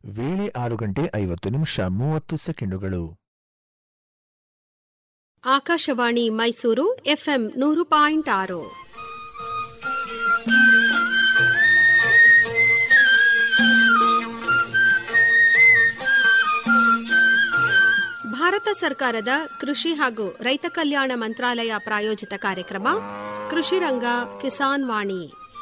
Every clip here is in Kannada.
ವೇಳೆ ಆರು ಗಂಟೆ ಐವತ್ತು ನಿಮಿಷ ಮೂವತ್ತು ಸೆಕೆಂಡುಗಳು ಆಕಾಶವಾಣಿ ಮೈಸೂರು ಎಫ್ಎಂ ನೂರು ಪಾಯಿಂಟ್ ಆರು ಭಾರತ ಸರ್ಕಾರದ ಕೃಷಿ ಹಾಗೂ ರೈತ ಕಲ್ಯಾಣ ಮಂತ್ರಾಲಯ ಪ್ರಾಯೋಜಿತ ಕಾರ್ಯಕ್ರಮ ಕೃಷಿ ರಂಗ ಕಿಸಾನ್ ವಾಣಿ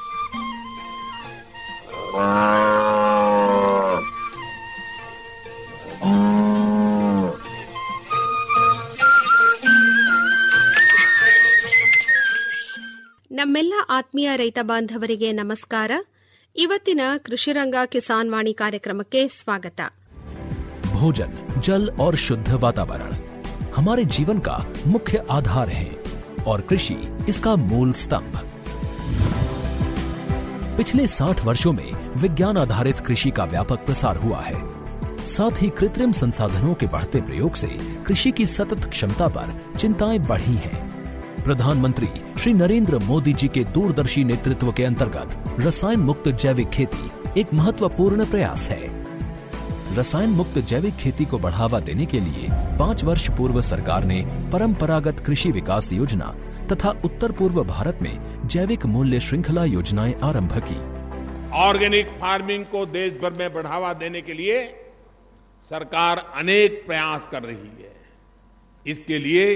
ನಮ್ಮೆಲ್ಲ ಆತ್ಮೀಯ ರೈತ ಬಾಂಧವರಿಗೆ ನಮಸ್ಕಾರ ಇವತ್ತಿನ ಕೃಷಿರಂಗ ಕಿಸಾನ್ ವಾಣಿ ಕಾರ್ಯಕ್ರಮಕ್ಕೆ ಸ್ವಾಗತ भोजन जल और शुद्ध वातावरण हमारे जीवन का मुख्य आधार है और कृषि इसका मूल स्तंभ पिछले 60 वर्षों में विज्ञान आधारित कृषि का व्यापक प्रसार हुआ है साथ ही कृत्रिम संसाधनों के बढ़ते प्रयोग से कृषि की सतत क्षमता पर चिंताएं बढ़ी हैं प्रधानमंत्री श्री नरेंद्र मोदी जी के दूरदर्शी नेतृत्व के अंतर्गत रसायन मुक्त जैविक खेती एक महत्वपूर्ण प्रयास है रसायन मुक्त जैविक खेती को बढ़ावा देने के लिए पाँच वर्ष पूर्व सरकार ने परंपरागत कृषि विकास योजना तथा उत्तर पूर्व भारत में जैविक मूल्य श्रृंखला योजनाएं आरंभ की ऑर्गेनिक फार्मिंग को देश भर में बढ़ावा देने के लिए सरकार अनेक प्रयास कर रही है इसके लिए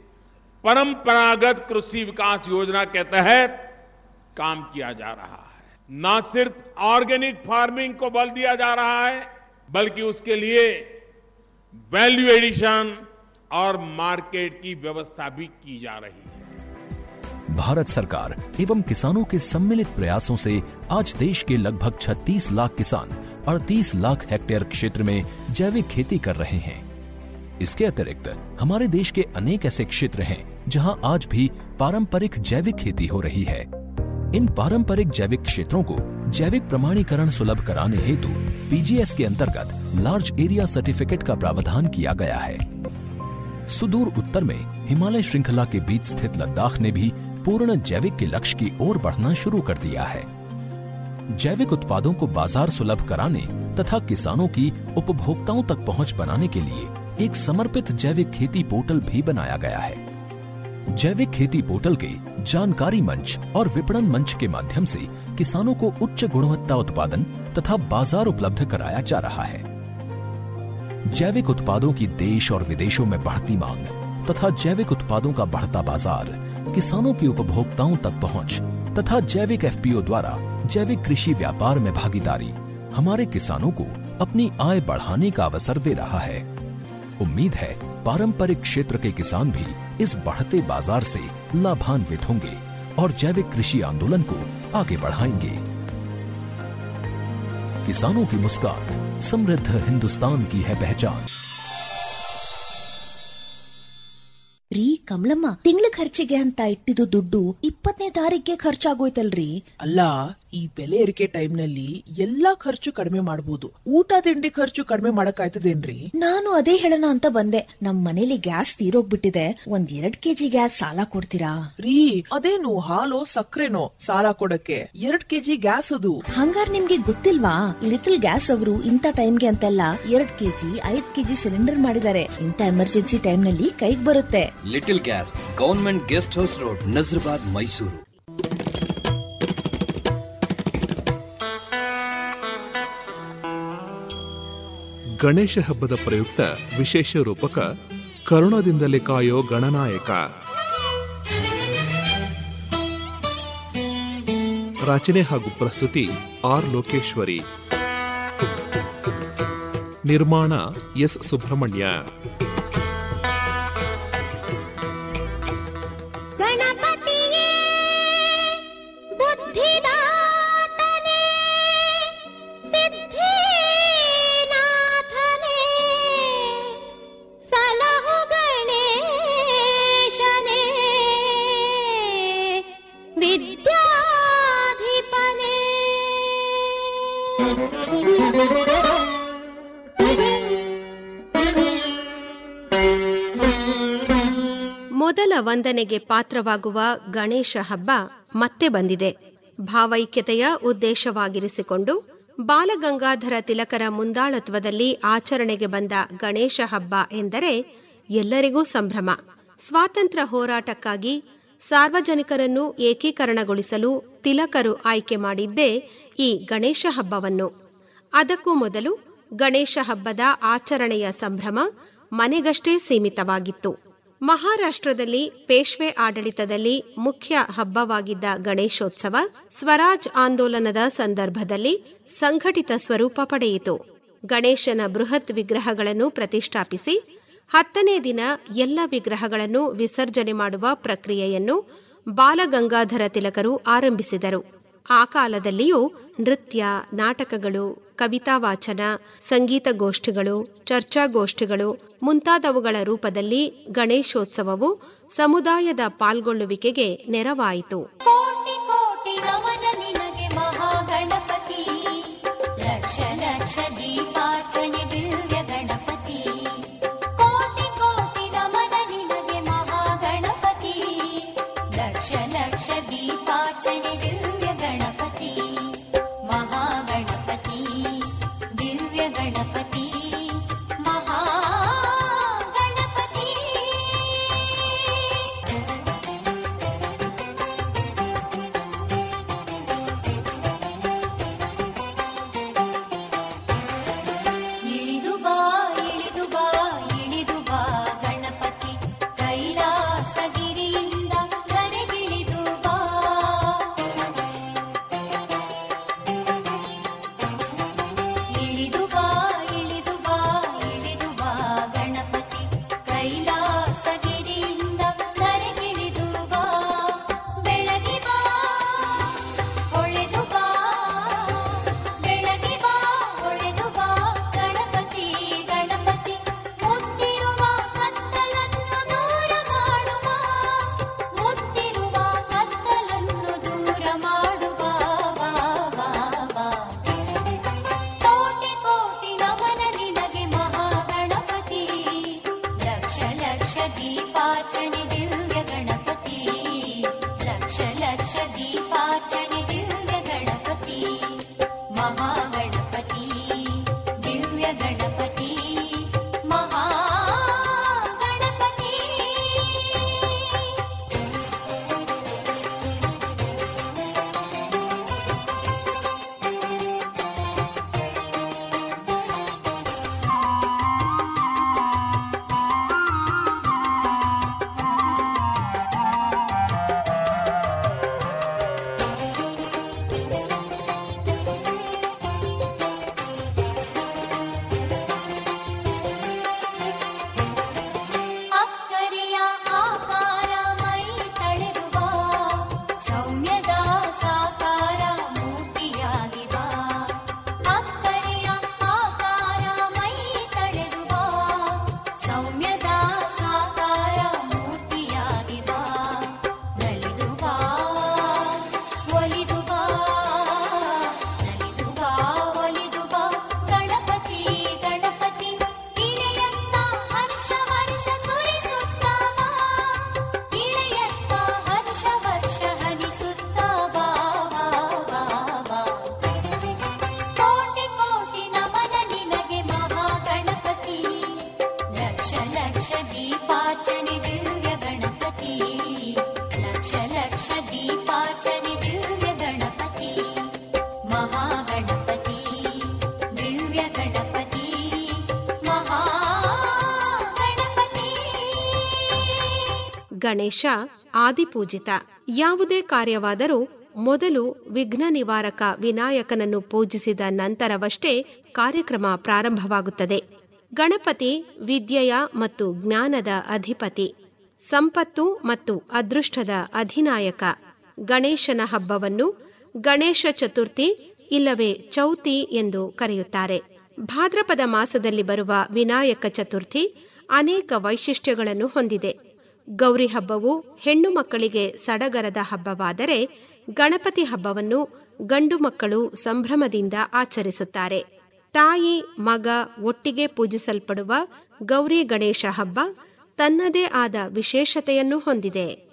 परंपरागत कृषि विकास योजना के तहत काम किया जा रहा है न सिर्फ ऑर्गेनिक फार्मिंग को बल दिया जा रहा है बल्कि उसके लिए वैल्यू एडिशन और मार्केट की व्यवस्था भी की जा रही है भारत सरकार एवं किसानों के सम्मिलित प्रयासों से आज देश के लगभग 36 लाख किसान 38 लाख हेक्टेयर क्षेत्र में जैविक खेती कर रहे हैं इसके अतिरिक्त हमारे देश के अनेक ऐसे क्षेत्र हैं जहां आज भी पारंपरिक जैविक खेती हो रही है इन पारंपरिक जैविक क्षेत्रों को जैविक प्रमाणीकरण सुलभ कराने हेतु पीजीएस के अंतर्गत लार्ज एरिया सर्टिफिकेट का प्रावधान किया गया है सुदूर उत्तर में हिमालय श्रृंखला के बीच स्थित लद्दाख ने भी पूर्ण जैविक के लक्ष्य की ओर बढ़ना शुरू कर दिया है जैविक उत्पादों को बाजार सुलभ कराने तथा किसानों की उपभोक्ताओं तक पहुंच बनाने के लिए एक समर्पित जैविक खेती पोर्टल भी बनाया गया है जैविक खेती पोर्टल के जानकारी मंच और विपणन मंच के माध्यम से किसानों को उच्च गुणवत्ता उत्पादन तथा बाजार उपलब्ध कराया जा रहा है जैविक उत्पादों की देश और विदेशों में बढ़ती मांग तथा जैविक उत्पादों का बढ़ता बाजार किसानों की उपभोक्ताओं तक पहुंच तथा जैविक एफपीओ द्वारा जैविक कृषि व्यापार में भागीदारी हमारे किसानों को अपनी आय बढ़ाने का अवसर दे रहा है उम्मीद है पारंपरिक क्षेत्र के किसान भी इस बढ़ते बाजार से लाभान्वित होंगे और जैविक कृषि आंदोलन को आगे बढ़ाएंगे किसानों की मुस्कान समृद्ध हिंदुस्तान की है पहचान ರೀ ಕಮಲಮ್ಮ ತಿಂಗಳ ಖರ್ಚಿಗೆ ಅಂತ ಇಟ್ಟಿದ್ದು ದುಡ್ಡು ಇಪ್ಪತ್ತನೇ ತಾರೀಕಿಗೆ ಖರ್ಚಾಗೋಯ್ತಲ್ರಿ ಅಲ್ಲ ಈ ಬೆಲೆ ಏರಿಕೆ ಟೈಮ್ನಲ್ಲಿ ಎಲ್ಲಾ ಖರ್ಚು ಕಡಿಮೆ ಮಾಡಬಹುದು ಊಟ ತಿಂಡಿ ಖರ್ಚು ಕಡಿಮೆ ಮಾಡಕ್ಕಾಯ್ತದೇನ್ರಿ ನಾನು ಅದೇ ಹೇಳೋಣ ಅಂತ ಬಂದೆ ನಮ್ ಮನೇಲಿ ಗ್ಯಾಸ್ ತೀರೋಗ್ಬಿಟ್ಟಿದೆ ಒಂದ್ ಎರಡ್ ಕೆಜಿ ಗ್ಯಾಸ್ ಸಾಲ ಕೊಡ್ತೀರಾ ರೀ ಅದೇನು ಹಾಲು ಸಕ್ಕರೆನೋ ಸಾಲ ಕೊಡಕ್ಕೆ ಎರಡ್ ಕೆಜಿ ಗ್ಯಾಸ್ ಅದು ಹಂಗಾರ್ ನಿಮ್ಗೆ ಗೊತ್ತಿಲ್ವಾ ಲಿಟಲ್ ಗ್ಯಾಸ್ ಅವರು ಇಂಥ ಟೈಮ್ಗೆ ಅಂತೆಲ್ಲ ಎರಡ್ ಕೆಜಿ ಐದ್ ಕೆಜಿ ಸಿಲಿಂಡರ್ ಮಾಡಿದ್ದಾರೆ ಇಂಥ ಎಮರ್ಜೆನ್ಸಿ ಟೈಮ್ ನಲ್ಲಿ ಕೈಗ್ ಬರುತ್ತೆ little gas government guest house road Nazarbad Mysuru Ganesha ಹಬ್ಬದ ಪ್ರಯುಕ್ತ ವಿಶೇಷ ರೂಪಕ ಕರುಣದಿಂದಲೇ ಕಾಯೋ ಗಣನಾಯಕ ರಚನೆ ಹಾಗೂ ಪ್ರಸ್ತುತಿ ಆರ್ ಲೋಕೇಶ್ವರಿ ನಿರ್ಮಾಣ ಎಸ್ ಸುಬ್ರಹ್ಮಣ್ಯ ಗಣಪತಿಯೇ ಬುದ್ಧಿದಾತನೇ ಸಿದ್ಧಿನಾಥನೇ ಸಲಹು ಗಣೇಶನೇ ವಿದ್ಯಾಧಿಪನೇ ಮೊದಲ ವಂದನೆಗೆ ಪಾತ್ರವಾಗುವ ಗಣೇಶ ಹಬ್ಬ ಮತ್ತೆ ಬಂದಿದೆ ಭಾವೈಕ್ಯತೆಯ ಉದ್ದೇಶವಾಗಿರಿಸಿಕೊಂಡು ಬಾಲಗಂಗಾಧರ ತಿಲಕರ ಮುಂದಾಳತ್ವದಲ್ಲಿ ಆಚರಣೆಗೆ ಬಂದ ಗಣೇಶ ಹಬ್ಬ ಎಂದರೆ ಎಲ್ಲರಿಗೂ ಸಂಭ್ರಮ ಸ್ವಾತಂತ್ರ್ಯ ಹೋರಾಟಕ್ಕಾಗಿ ಸಾರ್ವಜನಿಕರನ್ನು ಏಕೀಕರಣಗೊಳಿಸಲು ತಿಲಕರು ಆಯ್ಕೆ ಮಾಡಿದ್ದೇ ಈ ಗಣೇಶ ಹಬ್ಬವನ್ನು ಅದಕ್ಕೂ ಮೊದಲು ಗಣೇಶ ಹಬ್ಬದ ಆಚರಣೆಯ ಸಂಭ್ರಮ ಮನೆಗಷ್ಟೇ ಸೀಮಿತವಾಗಿತ್ತು ಮಹಾರಾಷ್ಟ್ರದಲ್ಲಿ ಪೇಶ್ವೆ ಆಡಳಿತದಲ್ಲಿ ಮುಖ್ಯ ಹಬ್ಬವಾಗಿದ್ದ ಗಣೇಶೋತ್ಸವ ಸ್ವರಾಜ್ ಆಂದೋಲನದ ಸಂದರ್ಭದಲ್ಲಿ ಸಂಘಟಿತ ಸ್ವರೂಪ ಪಡೆಯಿತು ಗಣೇಶನ ಬೃಹತ್ ವಿಗ್ರಹಗಳನ್ನು ಪ್ರತಿಷ್ಠಾಪಿಸಿ ಹತ್ತನೇ ದಿನ ಎಲ್ಲ ವಿಗ್ರಹಗಳನ್ನು ವಿಸರ್ಜನೆ ಮಾಡುವ ಪ್ರಕ್ರಿಯೆಯನ್ನು ಬಾಲಗಂಗಾಧರ ತಿಲಕರು ಆರಂಭಿಸಿದರು ಆ ಕಾಲದಲ್ಲಿಯೂ ನೃತ್ಯ ನಾಟಕಗಳು ಕವಿತಾ ವಾಚನ ಸಂಗೀತ ಗೋಷ್ಠಿಗಳು ಚರ್ಚಾಗೋಷ್ಠಿಗಳು ಮುಂತಾದವುಗಳ ರೂಪದಲ್ಲಿ ಗಣೇಶೋತ್ಸವವು ಸಮುದಾಯದ ಪಾಲ್ಗೊಳ್ಳುವಿಕೆಗೆ ನೆರವಾಯಿತು ಕೋಟಿ ಕೋಟಿ ನಮನ ನಿನಗೆ ಮಹಾಗಣಪತಿ ಲಕ್ಷ ಲಕ್ಷ ದೀಪಾರ್ಚನೆ ದಿವ್ಯ ಗಣಪತಿ ಕೋಟಿ ಕೋಟಿ ನಮನ ನಿನಗೆ ಮಹಾಗಣಪತಿ ಲಕ್ಷ ಲಕ್ಷ ದೀಪಾರ್ಚನೆ ದಿವ್ಯ ಗಣಪತಿ ಮಹಾಗಣಪತಿ ದಿವ್ಯ ಗಣಪತಿ ಮಹಾಗಣಪತಿ ಇಳಿದು ಬಾ ಇಳಿದು ಬಾ ಇಳಿದು ಬಾ ಗಣಪತಿ ಕೈಲಾಸಗಿರಿಯಿಂದ ಕರೆಗಿಳಿದು ಬಾ ಇಳಿದು ಬಾ ಇಳಿದು ಬಾ ಇಳಿದು ಬಾ ಗಣಪತಿ ಕೈಲಾಸಗಿರಿಯಿಂದ ಕರೆಗಿಳಿದು ಬಾ ಬೆಳಗಿ ಬಾ ಹೊಳೆದು ಬಾ ಬೆಳಗಿ ಬಾ ಹೊಳೆದು ಬಾ ಗಣಪತಿ ಗಣಪತಿ ಮುತ್ತಿರುವ ಕತ್ತಲನ್ನು ದೂರ ಮಾಡುವ ಮುತ್ತಿರುವ ಕತ್ತಲನ್ನು ದೂರ ಮಾಡುವ ಬಾ ಬಾ ಬಾ ಕೋಟಿ ಕೋಟಿ ನಮನ ನಿನಗೆ ಮಹಾಗಣಪತಿ ಲಕ್ಷ ಲಕ್ಷ ದೀಪಾರ್ಚನೆ ದಿವ್ಯ ಗಣಪತಿ ಲಕ್ಷ ಲಕ್ಷ ದೀಪಾರ್ಚನೆ ದಿವ್ಯ ಗಣಪತಿ ಮಹಾಗಣಪತಿ ದಿವ್ಯ ಗಣಪತಿ ಮಹಾಗಣಪತಿ ಅಕ್ಕರೆಯ ಆಕಾರ ಮೈ ತಳೆದು ಬಾ ಸೌಮ್ಯದ ಸಾಕಾರ ಮೂರ್ತಿಯಾಗಿ ಬಾ ಅಕ್ಕರೆಯ ಆಕಾರ ಮೈ ತಳೆದು ಬಾ ಸೌಮ್ಯದ ಸಾಕಾರ ಮೂರ್ತಿಯಾಗಿ ಬಾ ನಲಿದು ಬಾ ಒಲಿದು ಬಾ ನಲಿದು ಬಾ ಒಲಿದು ಬಾ ಗಣಪತಿ ಗಣಪತಿ ಇಳೆಯತ್ತ ಹರ್ಷ ವರ್ಷ ಸುರಿಸುತ್ತಾ ಬಾ ಇಳೆಯತ್ತ ಹರ್ಷ ವರ್ಷ ಹನಿಸುತ್ತಾ ಬಾ ಬಾ ಬಾ ಬಾ ಕೋಟಿ ಕೋಟಿ ನಮನ ನಿನಗೆ ಮಹಾಗಣಪತಿ ಲಕ್ಷ ಲಕ್ಷ ದೀಪಾರ್ಚನೆ ದಿವ್ಯ ಗಣಪತಿ ಲಕ್ಷ ಲಕ್ಷ ದೀಪಾರ್ಚನೆ ದಿವ್ಯ ಗಣಪತಿ ಮಹಾಗಣಪತಿ ದಿವ್ಯ ಗಣಪತಿ ಮಹಾಗಣಪತಿ ಗಣೇಶ ಆದಿಪೂಜಿತ ಯಾವುದೇ ಕಾರ್ಯವಾದರೂ ಮೊದಲು ವಿಘ್ನ ನಿವಾರಕ ವಿನಾಯಕನನ್ನು ಪೂಜಿಸಿದ ನಂತರವಷ್ಟೇ ಕಾರ್ಯಕ್ರಮ ಪ್ರಾರಂಭವಾಗುತ್ತದೆ ಗಣಪತಿ ವಿದ್ಯೆಯ ಮತ್ತು ಜ್ಞಾನದ ಅಧಿಪತಿ ಸಂಪತ್ತು ಮತ್ತು ಅದೃಷ್ಟದ ಅಧಿನಾಯಕ ಗಣೇಶನ ಹಬ್ಬವನ್ನು ಗಣೇಶ ಚತುರ್ಥಿ ಇಲ್ಲವೇ ಚೌತಿ ಎಂದು ಕರೆಯುತ್ತಾರೆ ಭಾದ್ರಪದ ಮಾಸದಲ್ಲಿ ಬರುವ ವಿನಾಯಕ ಚತುರ್ಥಿ ಅನೇಕ ವೈಶಿಷ್ಟ್ಯಗಳನ್ನು ಹೊಂದಿದೆ ಗೌರಿ ಹಬ್ಬವು ಹೆಣ್ಣು ಮಕ್ಕಳಿಗೆ ಸಡಗರದ ಹಬ್ಬವಾದರೆ ಗಣಪತಿ ಹಬ್ಬವನ್ನು ಗಂಡು ಮಕ್ಕಳು ಸಂಭ್ರಮದಿಂದ ಆಚರಿಸುತ್ತಾರೆ ತಾಯಿ ಮಗ ಒಟ್ಟಿಗೆ ಪೂಜಿಸಲ್ಪಡುವ ಗೌರಿ ಗಣೇಶ ಹಬ್ಬ ತನ್ನದೇ ಆದ ವಿಶೇಷತೆಯನ್ನು ಹೊಂದಿದೆ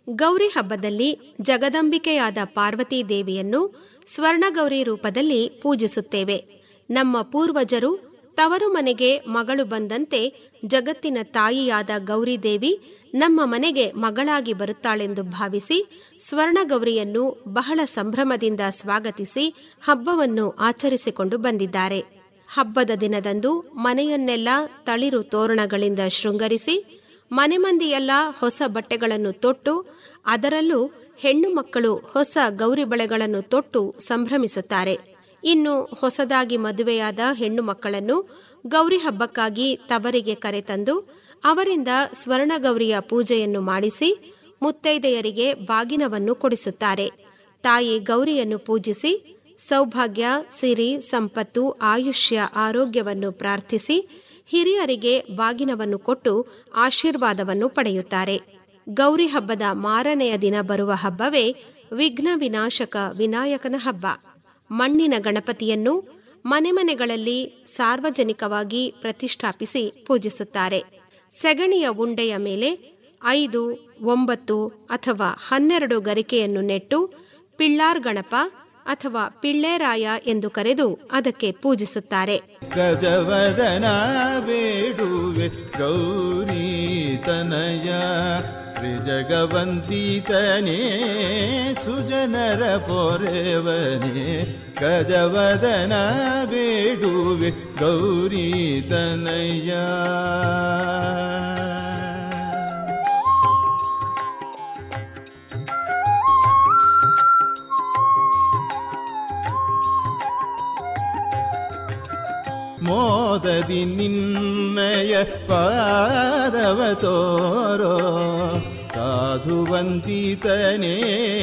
ಗೌರಿ ಹಬ್ಬದಲ್ಲಿ ಜಗದಂಬಿಕೆಯಾದ ಪಾರ್ವತೀ ದೇವಿಯನ್ನು ಸ್ವರ್ಣಗೌರಿ ರೂಪದಲ್ಲಿ ಪೂಜಿಸುತ್ತೇವೆ ನಮ್ಮ ಪೂರ್ವಜರು ತವರು ಮನೆಗೆ ಮಗಳು ಬಂದಂತೆ ಜಗತ್ತಿನ ತಾಯಿಯಾದ ಗೌರಿದೇವಿ ನಮ್ಮ ಮನೆಗೆ ಮಗಳಾಗಿ ಬರುತ್ತಾಳೆಂದು ಭಾವಿಸಿ ಸ್ವರ್ಣಗೌರಿಯನ್ನು ಬಹಳ ಸಂಭ್ರಮದಿಂದ ಸ್ವಾಗತಿಸಿ ಹಬ್ಬವನ್ನು ಆಚರಿಸಿಕೊಂಡು ಬಂದಿದ್ದಾರೆ ಹಬ್ಬದ ದಿನದಂದು ಮನೆಯನ್ನೆಲ್ಲ ತಳಿರು ತೋರಣಗಳಿಂದ ಶೃಂಗರಿಸಿ ಮನೆ ಮಂದಿಯೆಲ್ಲ ಹೊಸ ಬಟ್ಟೆಗಳನ್ನು ತೊಟ್ಟು ಅದರಲ್ಲೂ ಹೆಣ್ಣು ಮಕ್ಕಳು ಹೊಸ ಗೌರಿ ಬಳೆಗಳನ್ನು ತೊಟ್ಟು ಸಂಭ್ರಮಿಸುತ್ತಾರೆ ಇನ್ನು ಹೊಸದಾಗಿ ಮದುವೆಯಾದ ಹೆಣ್ಣು ಮಕ್ಕಳನ್ನು ಗೌರಿ ಹಬ್ಬಕ್ಕಾಗಿ ತವರಿಗೆ ಕರೆತಂದು ಅವರಿಂದ ಸ್ವರ್ಣಗೌರಿಯ ಪೂಜೆಯನ್ನು ಮಾಡಿಸಿ ಮುತ್ತೈದೆಯರಿಗೆ ಬಾಗಿನವನ್ನು ಕೊಡಿಸುತ್ತಾರೆ ತಾಯಿ ಗೌರಿಯನ್ನು ಪೂಜಿಸಿ ಸೌಭಾಗ್ಯ ಸಿರಿ ಸಂಪತ್ತು ಆಯುಷ್ಯ ಆರೋಗ್ಯವನ್ನು ಪ್ರಾರ್ಥಿಸಿ ಹಿರಿಯರಿಗೆ ಬಾಗಿನವನ್ನು ಕೊಟ್ಟು ಆಶೀರ್ವಾದವನ್ನು ಪಡೆಯುತ್ತಾರೆ ಗೌರಿ ಹಬ್ಬದ ಮಾರನೆಯ ದಿನ ಬರುವ ಹಬ್ಬವೇ ವಿಘ್ನ ವಿನಾಶಕ ವಿನಾಯಕನ ಹಬ್ಬ ಮಣ್ಣಿನ ಗಣಪತಿಯನ್ನು ಮನೆ ಮನೆಗಳಲ್ಲಿ ಸಾರ್ವಜನಿಕವಾಗಿ ಪ್ರತಿಷ್ಠಾಪಿಸಿ ಪೂಜಿಸುತ್ತಾರೆ ಸೆಗಣಿಯ ಉಂಡೆಯ ಮೇಲೆ ಐದು ಒಂಬತ್ತು ಅಥವಾ ಹನ್ನೆರಡು ಗರಿಕೆಯನ್ನು ನೆಟ್ಟು ಪಿಳ್ಳಾರ್ ಗಣಪ ಅಥವಾ ಪಿಳ್ಳೇರಾಯ ಎಂದು ಕರೆದು ಅದಕ್ಕೆ ಪೂಜಿಸುತ್ತಾರೆ ಗಜವದನ ಬೇಡುವೆ ಗೌರಿ ತನಯ ತ್ರಿಜಗವಂತಿತನೇ ಸುಜನರ ಪೊರೆವನೇ ಗಜವದನ ಬೇಡುವೆ ಗೌರಿ ತನಯ ಮೋದದಿ ನಿನ್ನಯ ಪಾದವ ತೋರೋ ಸಾಧುವಂತಿತನೇ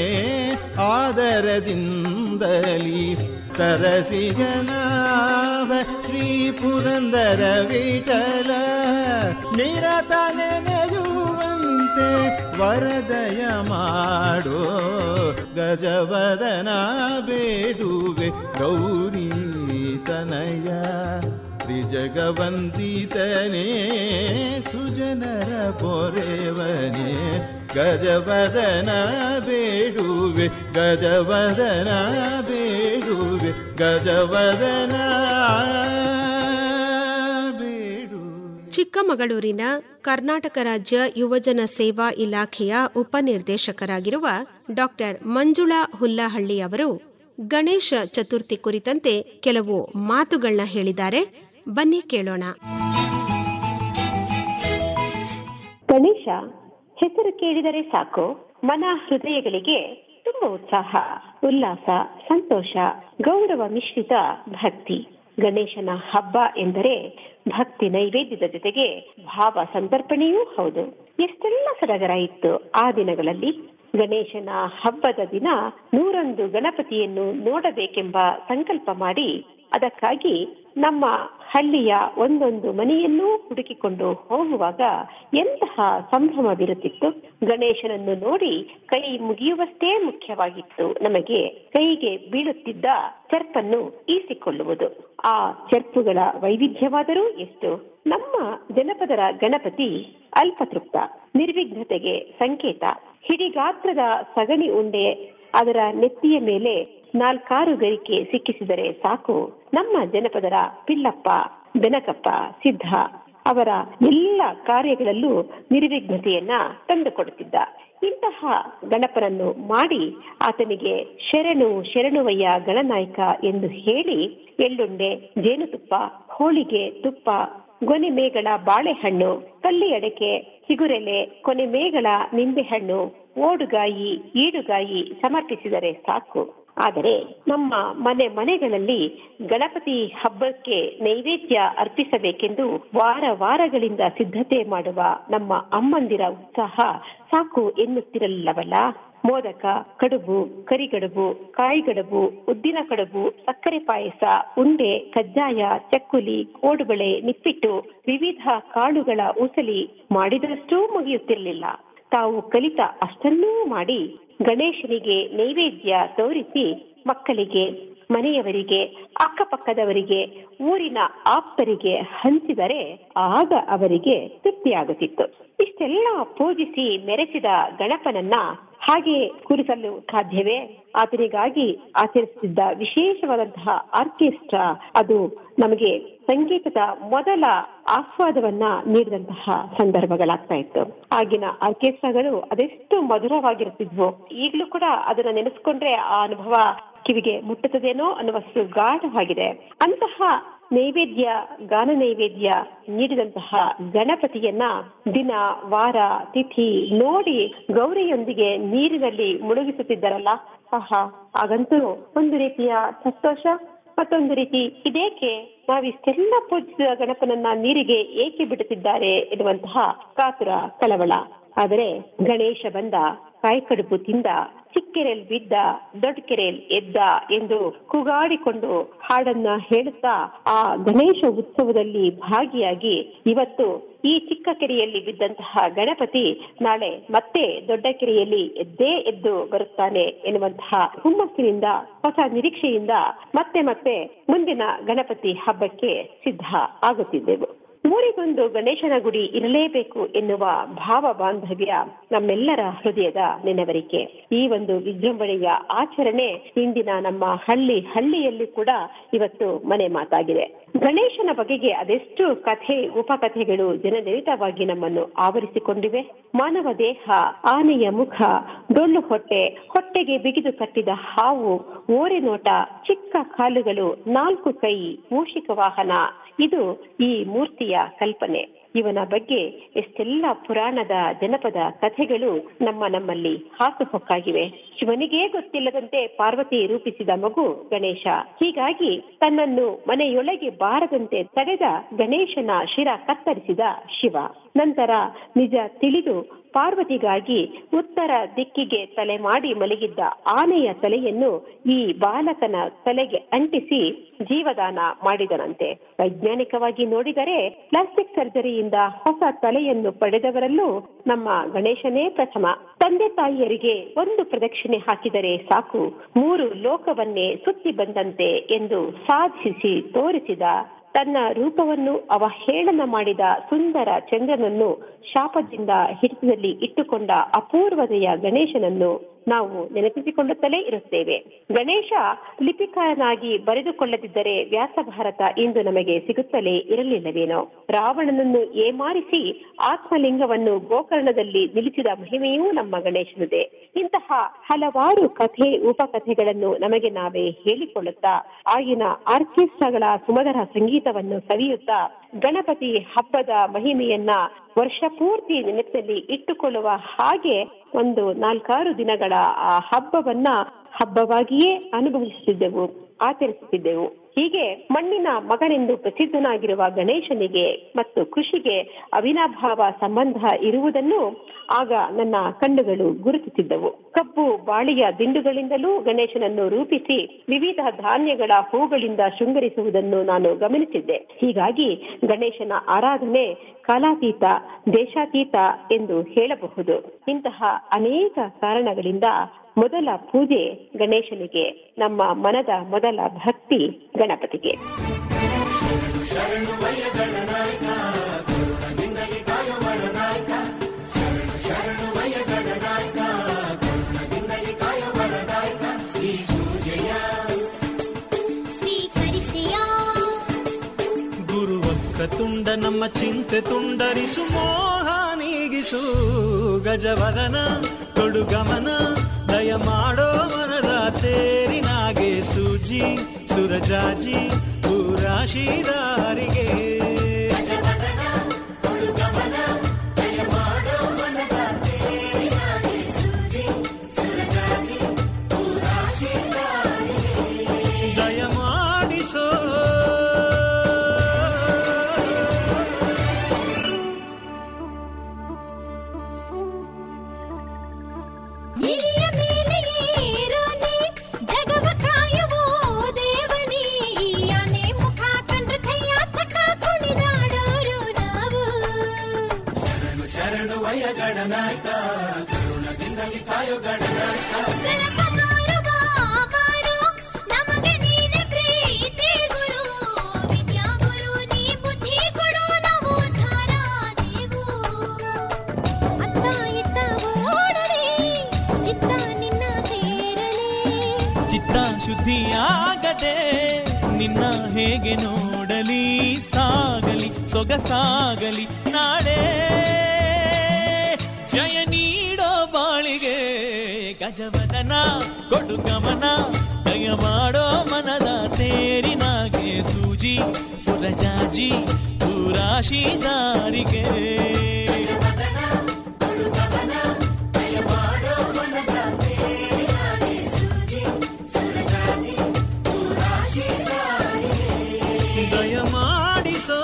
ಆದರದಿಂದಲಿ ತರಸಿ ಜನಾವ ಶ್ರೀ ಪುರಂದರ ವಿಠಲ ನಿರತ ನೆನೆಯುವಂತೆ ವರದಯ ಮಾಡೋ ಗಜವದನ ಬೇಡುವೆ ಗೌರಿ ತನಯ ತ್ರಿಜಗವಂತಿತನೇ ಸುಜನರ ಪೊರೆವನೇ ಗಜವದನ ಬೇಡುವೆ ಗಜವದನ ಬೇಡುವೆ ಗಜವದನ ಚಿಕ್ಕಮಗಳೂರಿನ ಕರ್ನಾಟಕ ರಾಜ್ಯ ಯುವಜನ ಸೇವಾ ಇಲಾಖೆಯ ಉಪನಿರ್ದೇಶಕರಾಗಿರುವ ಡಾಕ್ಟರ್ ಮಂಜುಳಾ ಹುಲ್ಲಹಳ್ಳಿ ಅವರು ಗಣೇಶ ಚತುರ್ಥಿ ಕುರಿತಂತೆ ಕೆಲವು ಮಾತುಗಳನ್ನ ಹೇಳಿದ್ದಾರೆ ಬನ್ನಿ ಕೇಳೋಣ ಗಣೇಶ ಹೆಸರು ಕೇಳಿದರೆ ಸಾಕು ಮನ ಹೃದಯಗಳಿಗೆ ತುಂಬ ಉತ್ಸಾಹ ಉಲ್ಲಾಸ ಸಂತೋಷ ಗೌರವ ಮಿಶ್ರಿತ ಭಕ್ತಿ ಗಣೇಶನ ಹಬ್ಬ ಎಂದರೆ ಭಕ್ತಿ ನೈವೇದ್ಯದ ಜೊತೆಗೆ ಭಾವ ಸಂತರ್ಪಣೆಯೂ ಹೌದು ಎಷ್ಟೆಲ್ಲ ಸಡಗರ ಇತ್ತು ಆ ದಿನಗಳಲ್ಲಿ ಗಣೇಶನ ಹಬ್ಬದ ದಿನ ನೂರೊಂದು ಗಣಪತಿಯನ್ನು ನೋಡಬೇಕೆಂಬ ಸಂಕಲ್ಪ ಮಾಡಿ ಅದಕ್ಕಾಗಿ ನಮ್ಮ ಹಳ್ಳಿಯ ಒಂದೊಂದು ಮನೆಯನ್ನೂ ಹುಡುಕಿಕೊಂಡು ಹೋಗುವಾಗ ಎಂತಹ ಸಂಭ್ರಮವಿರುತ್ತಿತ್ತು ಗಣೇಶನನ್ನು ನೋಡಿ ಕೈ ಮುಗಿಯುವಷ್ಟೇ ಮುಖ್ಯವಾಗಿತ್ತು ನಮಗೆ ಕೈಗೆ ಬೀಳುತ್ತಿದ್ದ ಚೆರ್ಪನ್ನು ಈಸಿಕೊಳ್ಳುವುದು ಆ ಚೆರ್ಪುಗಳ ವೈವಿಧ್ಯವಾದರೂ ಎಷ್ಟು ನಮ್ಮ ಜನಪದರ ಗಣಪತಿ ಅಲ್ಪತೃಪ್ತ ನಿರ್ವಿಘ್ನತೆಗೆ ಸಂಕೇತ ಹಿಡಿಗಾತ್ರದ ಸಗಣಿ ಉಂಡೆ ಅದರ ನೆತ್ತಿಯ ಮೇಲೆ ನಾಲ್ಕಾರು ಗರಿಕೆ ಸಿಕ್ಕಿಸಿದರೆ ಸಾಕು ನಮ್ಮ ಜನಪದರ ಪಿಳ್ಳಪ್ಪ ಬೆನಕಪ್ಪ ಸಿದ್ಧ ಅವರ ಎಲ್ಲ ಕಾರ್ಯಗಳಲ್ಲೂ ನಿರ್ವಿಘ್ನತೆಯನ್ನ ತಂದುಕೊಡುತ್ತಿದ್ದ ಇಂತಹ ಗಣಪನನ್ನು ಮಾಡಿ ಆತನಿಗೆ ಶರಣು ಶರಣುವಯ್ಯ ಗಣನಾಯಕ ಎಂದು ಹೇಳಿ ಎಳ್ಳುಂಡೆ ಜೇನುತುಪ್ಪ ಹೋಳಿಗೆ ತುಪ್ಪ ಗೊನೆ ಮೇಗಳ ಬಾಳೆಹಣ್ಣು ಕಲ್ಲಿ ಅಡಕೆ ಚಿಗುರೆಲೆ ಕೊನೆ ಮೇಗಳ ನಿಂಬೆಹಣ್ಣು ಓಡುಗಾಯಿ ಈಡುಗಾಯಿ ಸಮರ್ಪಿಸಿದರೆ ಸಾಕು ಆದರೆ ನಮ್ಮ ಮನೆ ಮನೆಗಳಲ್ಲಿ ಗಣಪತಿ ಹಬ್ಬಕ್ಕೆ ನೈವೇದ್ಯ ಅರ್ಪಿಸಬೇಕೆಂದು ವಾರ ವಾರಗಳಿಂದ ಸಿದ್ಧತೆ ಮಾಡುವ ನಮ್ಮ ಅಮ್ಮಂದಿರ ಉತ್ಸಾಹ ಸಾಕು ಎನ್ನುತ್ತಿರಲಿಲ್ಲವಲ್ಲ ಮೋದಕ ಕಡುಬು ಕರಿಗಡುಬು ಕಾಯಿಗಡುಬು ಉದ್ದಿನ ಕಡುಬು ಸಕ್ಕರೆ ಪಾಯಸ ಉಂಡೆ ಕಜ್ಜಾಯ ಚಕ್ಕುಲಿ ಕೋಡುಬಳೆ ನಿಪ್ಪಿಟ್ಟು ವಿವಿಧ ಕಾಳುಗಳ ಉಸಲಿ ಮಾಡಿದರಷ್ಟೂ ಮುಗಿಯುತ್ತಿರಲಿಲ್ಲ ತಾವು ಕಲಿತ ಅಷ್ಟನ್ನೂ ಮಾಡಿ ಗಣೇಶನಿಗೆ ನೈವೇದ್ಯ ತೋರಿಸಿ ಮಕ್ಕಳಿಗೆ ಮನೆಯವರಿಗೆ ಅಕ್ಕಪಕ್ಕದವರಿಗೆ ಊರಿನ ಆಪ್ತರಿಗೆ ಹಂಚಿದರೆ ಆಗ ಅವರಿಗೆ ತೃಪ್ತಿಯಾಗುತ್ತಿತ್ತು ಇಷ್ಟೆಲ್ಲ ಪೂಜಿಸಿ ಮೆರೆಸಿದ ಗಣಪನನ್ನ ಹಾಗೆ ಕೂರಿಸಲು ಸಾಧ್ಯವೇ ಆತನಿಗಾಗಿ ಆಚರಿಸುತ್ತಿದ್ದ ವಿಶೇಷವಾದಂತಹ ಆರ್ಕೆಸ್ಟ್ರಾ ಅದು ನಮಗೆ ಸಂಗೀತದ ಮೊದಲ ಆಸ್ವಾದವನ್ನ ನೀಡಿದಂತಹ ಸಂದರ್ಭಗಳಾಗ್ತಾ ಇತ್ತು ಆಗಿನ ಆರ್ಕೆಸ್ಟ್ರಾಗಳು ಅದೆಷ್ಟು ಮಧುರವಾಗಿರುತ್ತಿದ್ವು ಈಗಲೂ ಕೂಡ ಅದನ್ನ ನೆನೆಸ್ಕೊಂಡ್ರೆ ಆ ಅನುಭವ ಕಿವಿಗೆ ಮುಟ್ಟುತ್ತದೇನೋ ಅನ್ನುವಷ್ಟು ಗಾಢವಾಗಿದೆ ಅಂತಹ ನೈವೇದ್ಯ ಗಾನ ನೈವೇದ್ಯ ನೀಡಿದಂತಹ ಗಣಪತಿಯನ್ನ ದಿನ ವಾರ ತಿಥಿ ನೋಡಿ ಗೌರಿಯೊಂದಿಗೆ ನೀರಿನಲ್ಲಿ ಮುಳುಗಿಸುತ್ತಿದ್ದರಲ್ಲ ಆಹಾ ಆಗಂತೂ ಒಂದು ರೀತಿಯ ಸಂತೋಷ ಮತ್ತೊಂದು ರೀತಿ ಇದೇಕೆ ನಾವಿಷ್ಟೆಲ್ಲ ಪೂಜಿಸಿದ ಗಣಪನನ್ನ ನೀರಿಗೆ ಏಕೆ ಬಿಡುತ್ತಿದ್ದಾರೆ ಎನ್ನುವಂತಹ ಕಾತುರ ಕಳವಳ ಆದರೆ ಗಣೇಶ ಬಂದ ಕಾಯ್ಕಡುಬು ತಿಂದ ಚಿಕ್ಕೆರೆಲ್ ಬಿದ್ದ ದೊಡ್ಡ ಕೆರೆಲ್ ಎದ್ದ ಎಂದು ಕೂಗಾಡಿಕೊಂಡು ಹಾಡನ್ನ ಹೇಳುತ್ತಾ ಆ ಗಣೇಶ ಉತ್ಸವದಲ್ಲಿ ಭಾಗಿಯಾಗಿ ಇವತ್ತು ಈ ಚಿಕ್ಕ ಕೆರೆಯಲ್ಲಿ ಬಿದ್ದಂತಹ ಗಣಪತಿ ನಾಳೆ ಮತ್ತೆ ದೊಡ್ಡ ಕೆರೆಯಲ್ಲಿ ಎದ್ದೇ ಎದ್ದು ಬರುತ್ತಾನೆ ಎನ್ನುವಂತಹ ಹುಮ್ಮಸ್ಸಿನಿಂದ ಹೊಸ ನಿರೀಕ್ಷೆಯಿಂದ ಮತ್ತೆ ಮತ್ತೆ ಮುಂದಿನ ಗಣಪತಿ ಹಬ್ಬಕ್ಕೆ ಸಿದ್ಧ ಆಗುತ್ತಿದ್ದೆವು ಊರಿಗೊಂದು ಗಣೇಶನ ಗುಡಿ ಇರಲೇಬೇಕು ಎನ್ನುವ ಭಾವ ಬಾಂಧವ್ಯ ನಮ್ಮೆಲ್ಲರ ಹೃದಯದ ನೆನವರಿಕೆ ಈ ಒಂದು ವಿಜೃಂಭಣೆಯ ಆಚರಣೆ ಇಂದಿನ ನಮ್ಮ ಹಳ್ಳಿ ಹಳ್ಳಿಯಲ್ಲಿ ಕೂಡ ಇವತ್ತು ಮನೆ ಮಾತಾಗಿದೆ ಗಣೇಶನ ಬಗೆಗೆ ಅದೆಷ್ಟು ಕಥೆ ಉಪಕಥೆಗಳು ಜನನಿರಿತವಾಗಿ ನಮ್ಮನ್ನು ಆವರಿಸಿಕೊಂಡಿವೆ ಮಾನವ ದೇಹ ಆನೆಯ ಮುಖ ಡೊಳ್ಳು ಹೊಟ್ಟೆ ಹೊಟ್ಟೆಗೆ ಬಿಗಿದು ಕಟ್ಟಿದ ಹಾವು ಓರೆ ನೋಟ ಚಿಕ್ಕ ಕಾಲುಗಳು ನಾಲ್ಕು ಕೈ ಮೂಷಿಕ ವಾಹನ ಇದು ಈ ಮೂರ್ತಿಯ ಕಲ್ಪನೆ ಇವನ ಬಗ್ಗೆ ಎಷ್ಟೆಲ್ಲ ಪುರಾಣದ ಜನಪದ ಕಥೆಗಳು ನಮ್ಮ ನಮ್ಮಲ್ಲಿ ಹಾಸುಹೊಕ್ಕಾಗಿವೆ ಶಿವನಿಗೇ ಗೊತ್ತಿಲ್ಲದಂತೆ ಪಾರ್ವತಿ ರೂಪಿಸಿದ ಮಗು ಗಣೇಶ ಹೀಗಾಗಿ ತನ್ನನ್ನು ಮನೆಯೊಳಗೆ ಬಾರದಂತೆ ತಡೆದ ಗಣೇಶನ ಶಿರ ಕತ್ತರಿಸಿದ ಶಿವ ನಂತರ ನಿಜ ತಿಳಿದು ಪಾರ್ವತಿಗಾಗಿ ಉತ್ತರ ದಿಕ್ಕಿಗೆ ತಲೆ ಮಾಡಿ ಮಲಗಿದ್ದ ಆನೆಯ ತಲೆಯನ್ನು ಈ ಬಾಲಕನ ತಲೆಗೆ ಅಂಟಿಸಿ ಜೀವದಾನ ಮಾಡಿದನಂತೆ ವೈಜ್ಞಾನಿಕವಾಗಿ ನೋಡಿದರೆ ಪ್ಲಾಸ್ಟಿಕ್ ಸರ್ಜರಿಯಿಂದ ಹೊಸ ತಲೆಯನ್ನು ಪಡೆದವರಲ್ಲೂ ನಮ್ಮ ಗಣೇಶನೇ ಪ್ರಥಮ ತಂದೆ ತಾಯಿಯರಿಗೆ ಒಂದು ಪ್ರದಕ್ಷಿಣೆ ಹಾಕಿದರೆ ಸಾಕು ಮೂರು ಲೋಕವನ್ನೇ ಸುತ್ತಿ ಬಂದಂತೆ ಎಂದು ಸಾಧಿಸಿ ತೋರಿಸಿದ ತನ್ನ ರೂಪವನ್ನು ಅವಹೇಳನ ಮಾಡಿದ ಸುಂದರ ಚಂದ್ರನನ್ನು ಶಾಪದಿಂದ ಹಿಡಿತದಲ್ಲಿ ಇಟ್ಟುಕೊಂಡ ಅಪೂರ್ವತೆಯ ಗಣೇಶನನ್ನು ನಾವು ನೆನಪಿಸಿಕೊಳ್ಳುತ್ತಲೇ ಇರುತ್ತೇವೆ ಗಣೇಶ ಲಿಪಿಕಾರನಾಗಿ ಬರೆದುಕೊಳ್ಳದಿದ್ದರೆ ವ್ಯಾಸಭಾರತ ಇಂದು ನಮಗೆ ಸಿಗುತ್ತಲೇ ಇರಲಿಲ್ಲವೇನೋ ರಾವಣನನ್ನು ಏಮಾರಿಸಿ ಆತ್ಮಲಿಂಗವನ್ನು ಗೋಕರ್ಣದಲ್ಲಿ ನಿಲ್ಲಿಸಿದ ಮಹಿಮೆಯೂ ನಮ್ಮ ಗಣೇಶನದೇ ಇಂತಹ ಹಲವಾರು ಕಥೆ ಉಪಕಥೆಗಳನ್ನು ನಮಗೆ ನಾವೇ ಹೇಳಿಕೊಳ್ಳುತ್ತಾ ಆಗಿನ ಆರ್ಕೆಸ್ಟ್ರಾಗಳ ಸುಮಧುರ ಸಂಗೀತವನ್ನು ಸವಿಯುತ್ತಾ ಗಣಪತಿ ಹಬ್ಬದ ಮಹಿಮೆಯನ್ನ ವರ್ಷ ಪೂರ್ತಿ ನೆನಪಿನಲ್ಲಿ ಇಟ್ಟುಕೊಳ್ಳುವ ಹಾಗೆ ಒಂದು ನಾಲ್ಕಾರು ದಿನಗಳ ಆ ಹಬ್ಬವನ್ನ ಹಬ್ಬವಾಗಿಯೇ ಅನುಭವಿಸುತ್ತಿದ್ದೆವು ಆಚರಿಸುತ್ತಿದ್ದೆವು ಹೀಗೆ ಮಣ್ಣಿನ ಮಗನೆಂದು ಪ್ರಸಿದ್ಧನಾಗಿರುವ ಗಣೇಶನಿಗೆ ಮತ್ತು ಕೃಷಿಗೆ ಅವಿನಾಭಾವ ಸಂಬಂಧ ಇರುವುದನ್ನು ಆಗ ನನ್ನ ಕಣ್ಣುಗಳು ಗುರುತಿಸಿದ್ದವು ಕಬ್ಬು ಬಾಳೆಯ ದಿಂಡುಗಳಿಂದಲೂ ಗಣೇಶನನ್ನು ರೂಪಿಸಿ ವಿವಿಧ ಧಾನ್ಯಗಳ ಹೂಗಳಿಂದ ಶೃಂಗರಿಸುವುದನ್ನು ನಾನು ಗಮನಿಸಿದ್ದೆ ಹೀಗಾಗಿ ಗಣೇಶನ ಆರಾಧನೆ ಕಾಲಾತೀತ ದೇಶಾತೀತ ಎಂದು ಹೇಳಬಹುದು ಇಂತಹ ಅನೇಕ ಕಾರಣಗಳಿಂದ ಮೊದಲ ಪೂಜೆ ಗಣೇಶನಿಗೆ ನಮ್ಮ ಮನದ ಮೊದಲ ಭಕ್ತಿ ಗಣಪತಿಗೆ ಗುರುವಕ್ಕ ತುಂಡ ನಮ್ಮ ಚಿಂತೆ ತುಂಡರಿಸು ಮೋಹ ನೀಗಿಸು ಗಜವದನ ತೊಡುಗಮನ ದಯ ಮಾಡೋ ಮನದ ತೇರಿನಾಗೆ ಸೂಜಿ ಸುರಜಾಜಿ ಊರಾಶಿದಾರಿಗೆ ದಯ ಮಾಡಿಸೋ ಇಲಿಯ ಮೇಲೆ ಏರೋನೆ ಜಗವ ಕಾಯುವೋ ದೇವನೇ ಆನೆ ಮುಖ ಕಂಡ್ರೆ ಕೈಯ ತಕ ಕುಣಿದಾಡೋರು ನಾವು ಶರಣು ವಯ ಗಣನಾಯಕ ಕರುಣದಿಂದಲಿ ಕಾಯೋ ಗಣನಾಯಕ ಗಣಪ ಬಾರೋ ಬಾ ಬಾರೋ ನಮಗೆ ನೀನು ಬುದ್ಧಿಯಾಗದೆ ನಿನ್ನ ಹೇಗೆ ನೋಡಲಿ ಸಾಗಲಿ ಸೊಗಸಾಗಲಿ ನಾಳೆ ಜಯ ನೀಡೋ ಬಾಳಿಗೆ ಗಜವದನ ಕೊಡು ಗಮನ ದಯ ಮಾಡೋ ಮನದ ತೇರಿನಾಗೆ ಸೂಜಿ ಸುರಜಾಜಿ ದೂರಾಶಿ ದಾರಿಗೆ ದಯ ಮಾಡಿಸೋ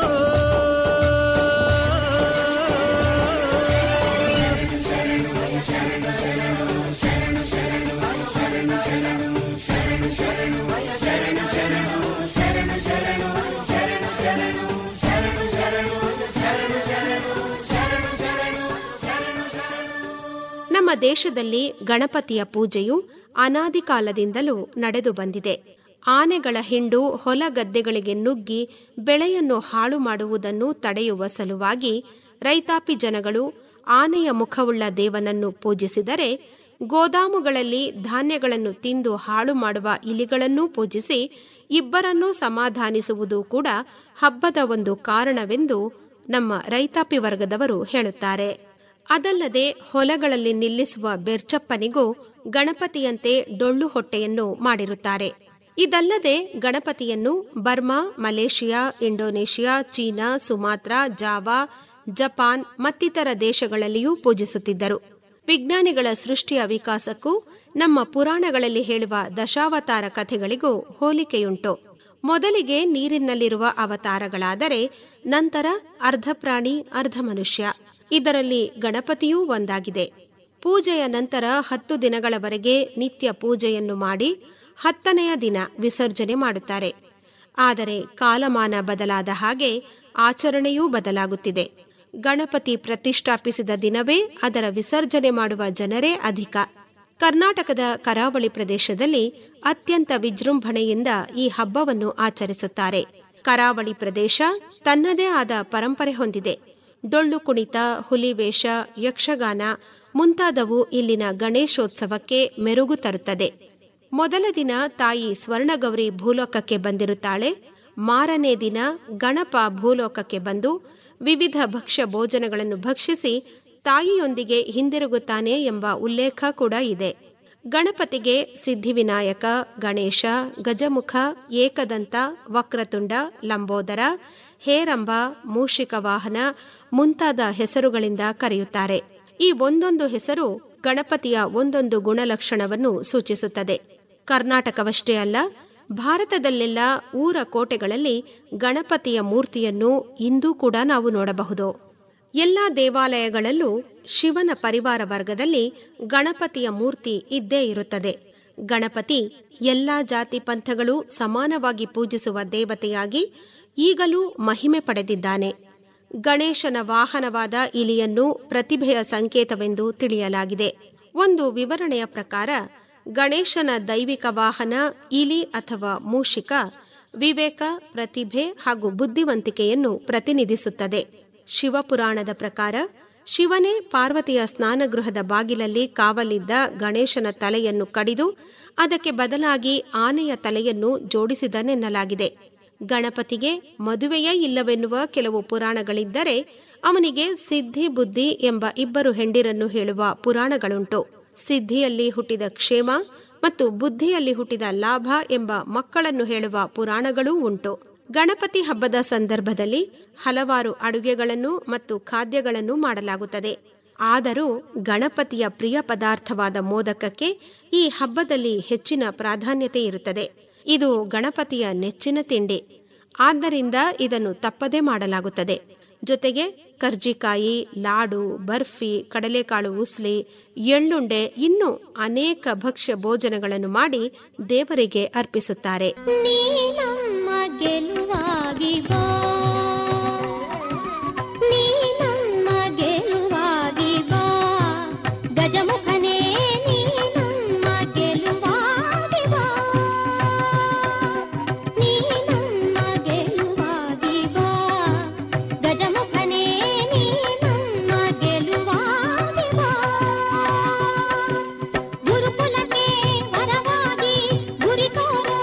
ನಮ್ಮ ದೇಶದಲ್ಲಿ ಗಣಪತಿಯ ಪೂಜೆಯು ಅನಾದಿ ಕಾಲದಿಂದಲೂ ನಡೆದು ಬಂದಿದೆ ಆನೆಗಳ ಹಿಂಡು ಹೊಲ ಗದ್ದೆಗಳಿಗೆ ನುಗ್ಗಿ ಬೆಳೆಯನ್ನು ಹಾಳು ಮಾಡುವುದನ್ನು ತಡೆಯುವ ಸಲುವಾಗಿ ರೈತಾಪಿ ಜನಗಳು ಆನೆಯ ಮುಖವುಳ್ಳ ದೇವನನ್ನು ಪೂಜಿಸಿದರೆ ಗೋದಾಮುಗಳಲ್ಲಿ ಧಾನ್ಯಗಳನ್ನು ತಿಂದು ಹಾಳು ಮಾಡುವ ಇಲಿಗಳನ್ನೂ ಪೂಜಿಸಿ ಇಬ್ಬರನ್ನೂ ಸಮಾಧಾನಿಸುವುದು ಕೂಡ ಹಬ್ಬದ ಒಂದು ಕಾರಣವೆಂದು ನಮ್ಮ ರೈತಾಪಿ ವರ್ಗದವರು ಹೇಳುತ್ತಾರೆ ಅದಲ್ಲದೆ ಹೊಲಗಳಲ್ಲಿ ನಿಲ್ಲಿಸುವ ಬೆರ್ಚಪ್ಪನಿಗೂ ಗಣಪತಿಯಂತೆ ಡೊಳ್ಳು ಹೊಟ್ಟೆಯನ್ನು ಮಾಡಿರುತ್ತಾರೆ ಇದಲ್ಲದೆ ಗಣಪತಿಯನ್ನು Burma Malaysia Indonesia China Sumatra Java Japan ಮತ್ತಿತರ ದೇಶಗಳಲ್ಲಿಯೂ ಪೂಜಿಸುತ್ತಿದ್ದರು ವಿಜ್ಞಾನಿಗಳ ಸೃಷ್ಟಿಯ ವಿಕಾಸಕ್ಕೂ ನಮ್ಮ ಪುರಾಣಗಳಲ್ಲಿ ಹೇಳುವ ದಶಾವತಾರ ಕಥೆಗಳಿಗೂ ಹೋಲಿಕೆಯುಂಟು ಮೊದಲಿಗೆ ನೀರಿನಲ್ಲಿರುವ ಅವತಾರಗಳಾದರೆ ನಂತರ ಅರ್ಧ ಪ್ರಾಣಿ ಅರ್ಧ ಮನುಷ್ಯ ಇದರಲ್ಲಿ ಗಣಪತಿಯೂ ಒಂದಾಗಿದೆ ಪೂಜೆಯ ನಂತರ ಹತ್ತು ದಿನಗಳವರೆಗೆ ನಿತ್ಯ ಪೂಜೆಯನ್ನು ಮಾಡಿ ಹತ್ತನೆಯ ದಿನ ವಿಸರ್ಜನೆ ಮಾಡುತ್ತಾರೆ ಆದರೆ ಕಾಲಮಾನ ಬದಲಾದ ಹಾಗೆ ಆಚರಣೆಯೂ ಬದಲಾಗುತ್ತಿದೆ ಗಣಪತಿ ಪ್ರತಿಷ್ಠಾಪಿಸಿದ ದಿನವೇ ಅದರ ವಿಸರ್ಜನೆ ಮಾಡುವ ಜನರೇ ಅಧಿಕ ಕರ್ನಾಟಕದ ಕರಾವಳಿ ಪ್ರದೇಶದಲ್ಲಿ ಅತ್ಯಂತ ವಿಜೃಂಭಣೆಯಿಂದ ಈ ಹಬ್ಬವನ್ನು ಆಚರಿಸುತ್ತಾರೆ ಕರಾವಳಿ ಪ್ರದೇಶ ತನ್ನದೇ ಆದ ಪರಂಪರೆ ಹೊಂದಿದೆ ಡೊಳ್ಳು ಕುಣಿತ ಹುಲಿವೇಷ ಯಕ್ಷಗಾನ ಮುಂತಾದವು ಇಲ್ಲಿನ ಗಣೇಶೋತ್ಸವಕ್ಕೆ ಮೆರುಗು ತರುತ್ತದೆ ಮೊದಲ ದಿನ ತಾಯಿ ಸ್ವರ್ಣಗೌರಿ ಭೂಲೋಕಕ್ಕೆ ಬಂದಿರುತ್ತಾಳೆ ಮಾರನೇ ದಿನ ಗಣಪ ಭೂಲೋಕಕ್ಕೆ ಬಂದು ವಿವಿಧ ಭಕ್ಷ್ಯ ಭೋಜನಗಳನ್ನು ಭಕ್ಷಿಸಿ ತಾಯಿಯೊಂದಿಗೆ ಹಿಂದಿರುಗುತ್ತಾನೆ ಎಂಬ ಉಲ್ಲೇಖ ಕೂಡ ಇದೆ ಗಣಪತಿಗೆ ಸಿದ್ಧಿವಿನಾಯಕ ಗಣೇಶ ಗಜಮುಖ ಏಕದಂತ ವಕ್ರತುಂಡ ಲಂಬೋದರ ಹೇರಂಬ ಮೂಷಿಕ ವಾಹನ ಮುಂತಾದ ಹೆಸರುಗಳಿಂದ ಕರೆಯುತ್ತಾರೆ ಈ ಒಂದೊಂದು ಹೆಸರು ಗಣಪತಿಯ ಒಂದೊಂದು ಗುಣಲಕ್ಷಣವನ್ನು ಸೂಚಿಸುತ್ತದೆ ಕರ್ನಾಟಕವಷ್ಟೇ ಅಲ್ಲ ಭಾರತದಲ್ಲೆಲ್ಲ ಊರ ಕೋಟೆಗಳಲ್ಲಿ ಗಣಪತಿಯ ಮೂರ್ತಿಯನ್ನು ಇಂದೂ ಕೂಡ ನಾವು ನೋಡಬಹುದು ಎಲ್ಲ ದೇವಾಲಯಗಳಲ್ಲೂ ಶಿವನ ಪರಿವಾರ ವರ್ಗದಲ್ಲಿ ಗಣಪತಿಯ ಮೂರ್ತಿ ಇದ್ದೇ ಇರುತ್ತದೆ ಗಣಪತಿ ಎಲ್ಲಾ ಜಾತಿ ಪಂಥಗಳು ಸಮಾನವಾಗಿ ಪೂಜಿಸುವ ದೇವತೆಯಾಗಿ ಈಗಲೂ ಮಹಿಮೆ ಪಡೆದಿದ್ದಾನೆ ಗಣೇಶನ ವಾಹನವಾದ ಇಲಿಯನ್ನು ಪ್ರತಿಭೆಯ ಸಂಕೇತವೆಂದು ತಿಳಿಯಲಾಗಿದೆ ಒಂದು ವಿವರಣೆಯ ಪ್ರಕಾರ ಗಣೇಶನ ದೈವಿಕ ವಾಹನ ಇಲಿ ಅಥವಾ ಮೂಷಿಕ ವಿವೇಕ ಪ್ರತಿಭೆ ಹಾಗೂ ಬುದ್ಧಿವಂತಿಕೆಯನ್ನು ಪ್ರತಿನಿಧಿಸುತ್ತದೆ ಶಿವಪುರಾಣದ ಪ್ರಕಾರ ಶಿವನೇ ಪಾರ್ವತಿಯ ಸ್ನಾನಗೃಹದ ಬಾಗಿಲಲ್ಲಿ ಕಾವಲಿದ್ದ ಗಣೇಶನ ತಲೆಯನ್ನು ಕಡಿದು ಅದಕ್ಕೆ ಬದಲಾಗಿ ಆನೆಯ ತಲೆಯನ್ನು ಜೋಡಿಸಿದನೆನ್ನಲಾಗಿದೆ ಗಣಪತಿಗೆ ಮದುವೆಯೇ ಇಲ್ಲವೆನ್ನುವ ಕೆಲವು ಪುರಾಣಗಳಿದ್ದರೆ ಅವನಿಗೆ ಸಿದ್ಧಿ ಬುದ್ಧಿ ಎಂಬ ಇಬ್ಬರು ಹೆಂಡಿರನ್ನು ಹೇಳುವ ಪುರಾಣಗಳುಂಟು ಸಿದ್ಧಿಯಲ್ಲಿ ಹುಟ್ಟಿದ ಕ್ಷೇಮ ಮತ್ತು ಬುದ್ಧಿಯಲ್ಲಿ ಹುಟ್ಟಿದ ಲಾಭ ಎಂಬ ಮಕ್ಕಳನ್ನು ಹೇಳುವ ಪುರಾಣಗಳೂ ಉಂಟು ಗಣಪತಿ ಹಬ್ಬದ ಸಂದರ್ಭದಲ್ಲಿ ಹಲವಾರು ಅಡುಗೆಗಳನ್ನು ಮತ್ತು ಖಾದ್ಯಗಳನ್ನು ಮಾಡಲಾಗುತ್ತದೆ ಆದರೂ ಗಣಪತಿಯ ಪ್ರಿಯ ಪದಾರ್ಥವಾದ ಮೋದಕಕ್ಕೆ ಈ ಹಬ್ಬದಲ್ಲಿ ಹೆಚ್ಚಿನ ಪ್ರಾಧಾನ್ಯತೆ ಇರುತ್ತದೆ ಇದು ಗಣಪತಿಯ ನೆಚ್ಚಿನ ತಿಂಡಿ ಆದ್ದರಿಂದ ಇದನ್ನು ತಪ್ಪದೇ ಮಾಡಲಾಗುತ್ತದೆ ಜೊತೆಗೆ ಕರ್ಜಿಕಾಯಿ ಲಾಡು ಬರ್ಫಿ ಕಡಲೆಕಾಳು ಉಸ್ಲಿ ಎಳ್ಳುಂಡೆ ಇನ್ನೂ ಅನೇಕ ಭಕ್ಷ್ಯ ಭೋಜನಗಳನ್ನು ಮಾಡಿ ದೇವರಿಗೆ ಅರ್ಪಿಸುತ್ತಾರೆ ನಮ್ಮ ಗೆಲುವಾಗಿ ಬಾ ನೀ ನಮ್ಮ ಗೆಲುವಾಗಿ ಬಾ ಗಜಮುಖನೇ ನೀ ನಮ್ಮ ಗೆಲುವಾಗಿ ಬಾ ನೀ ನಮ್ಮ ಗೆಲುವಾಗಿ ಬಾ ಗಜಮುಖನೇ ನೀ ನಮ್ಮ ಗೆಲುವಾಗಿ ಬಾ ಗುರುಕುಲಕ್ಕೆ ವರವಾಗಿ ಗುರಿ ತೋರೋ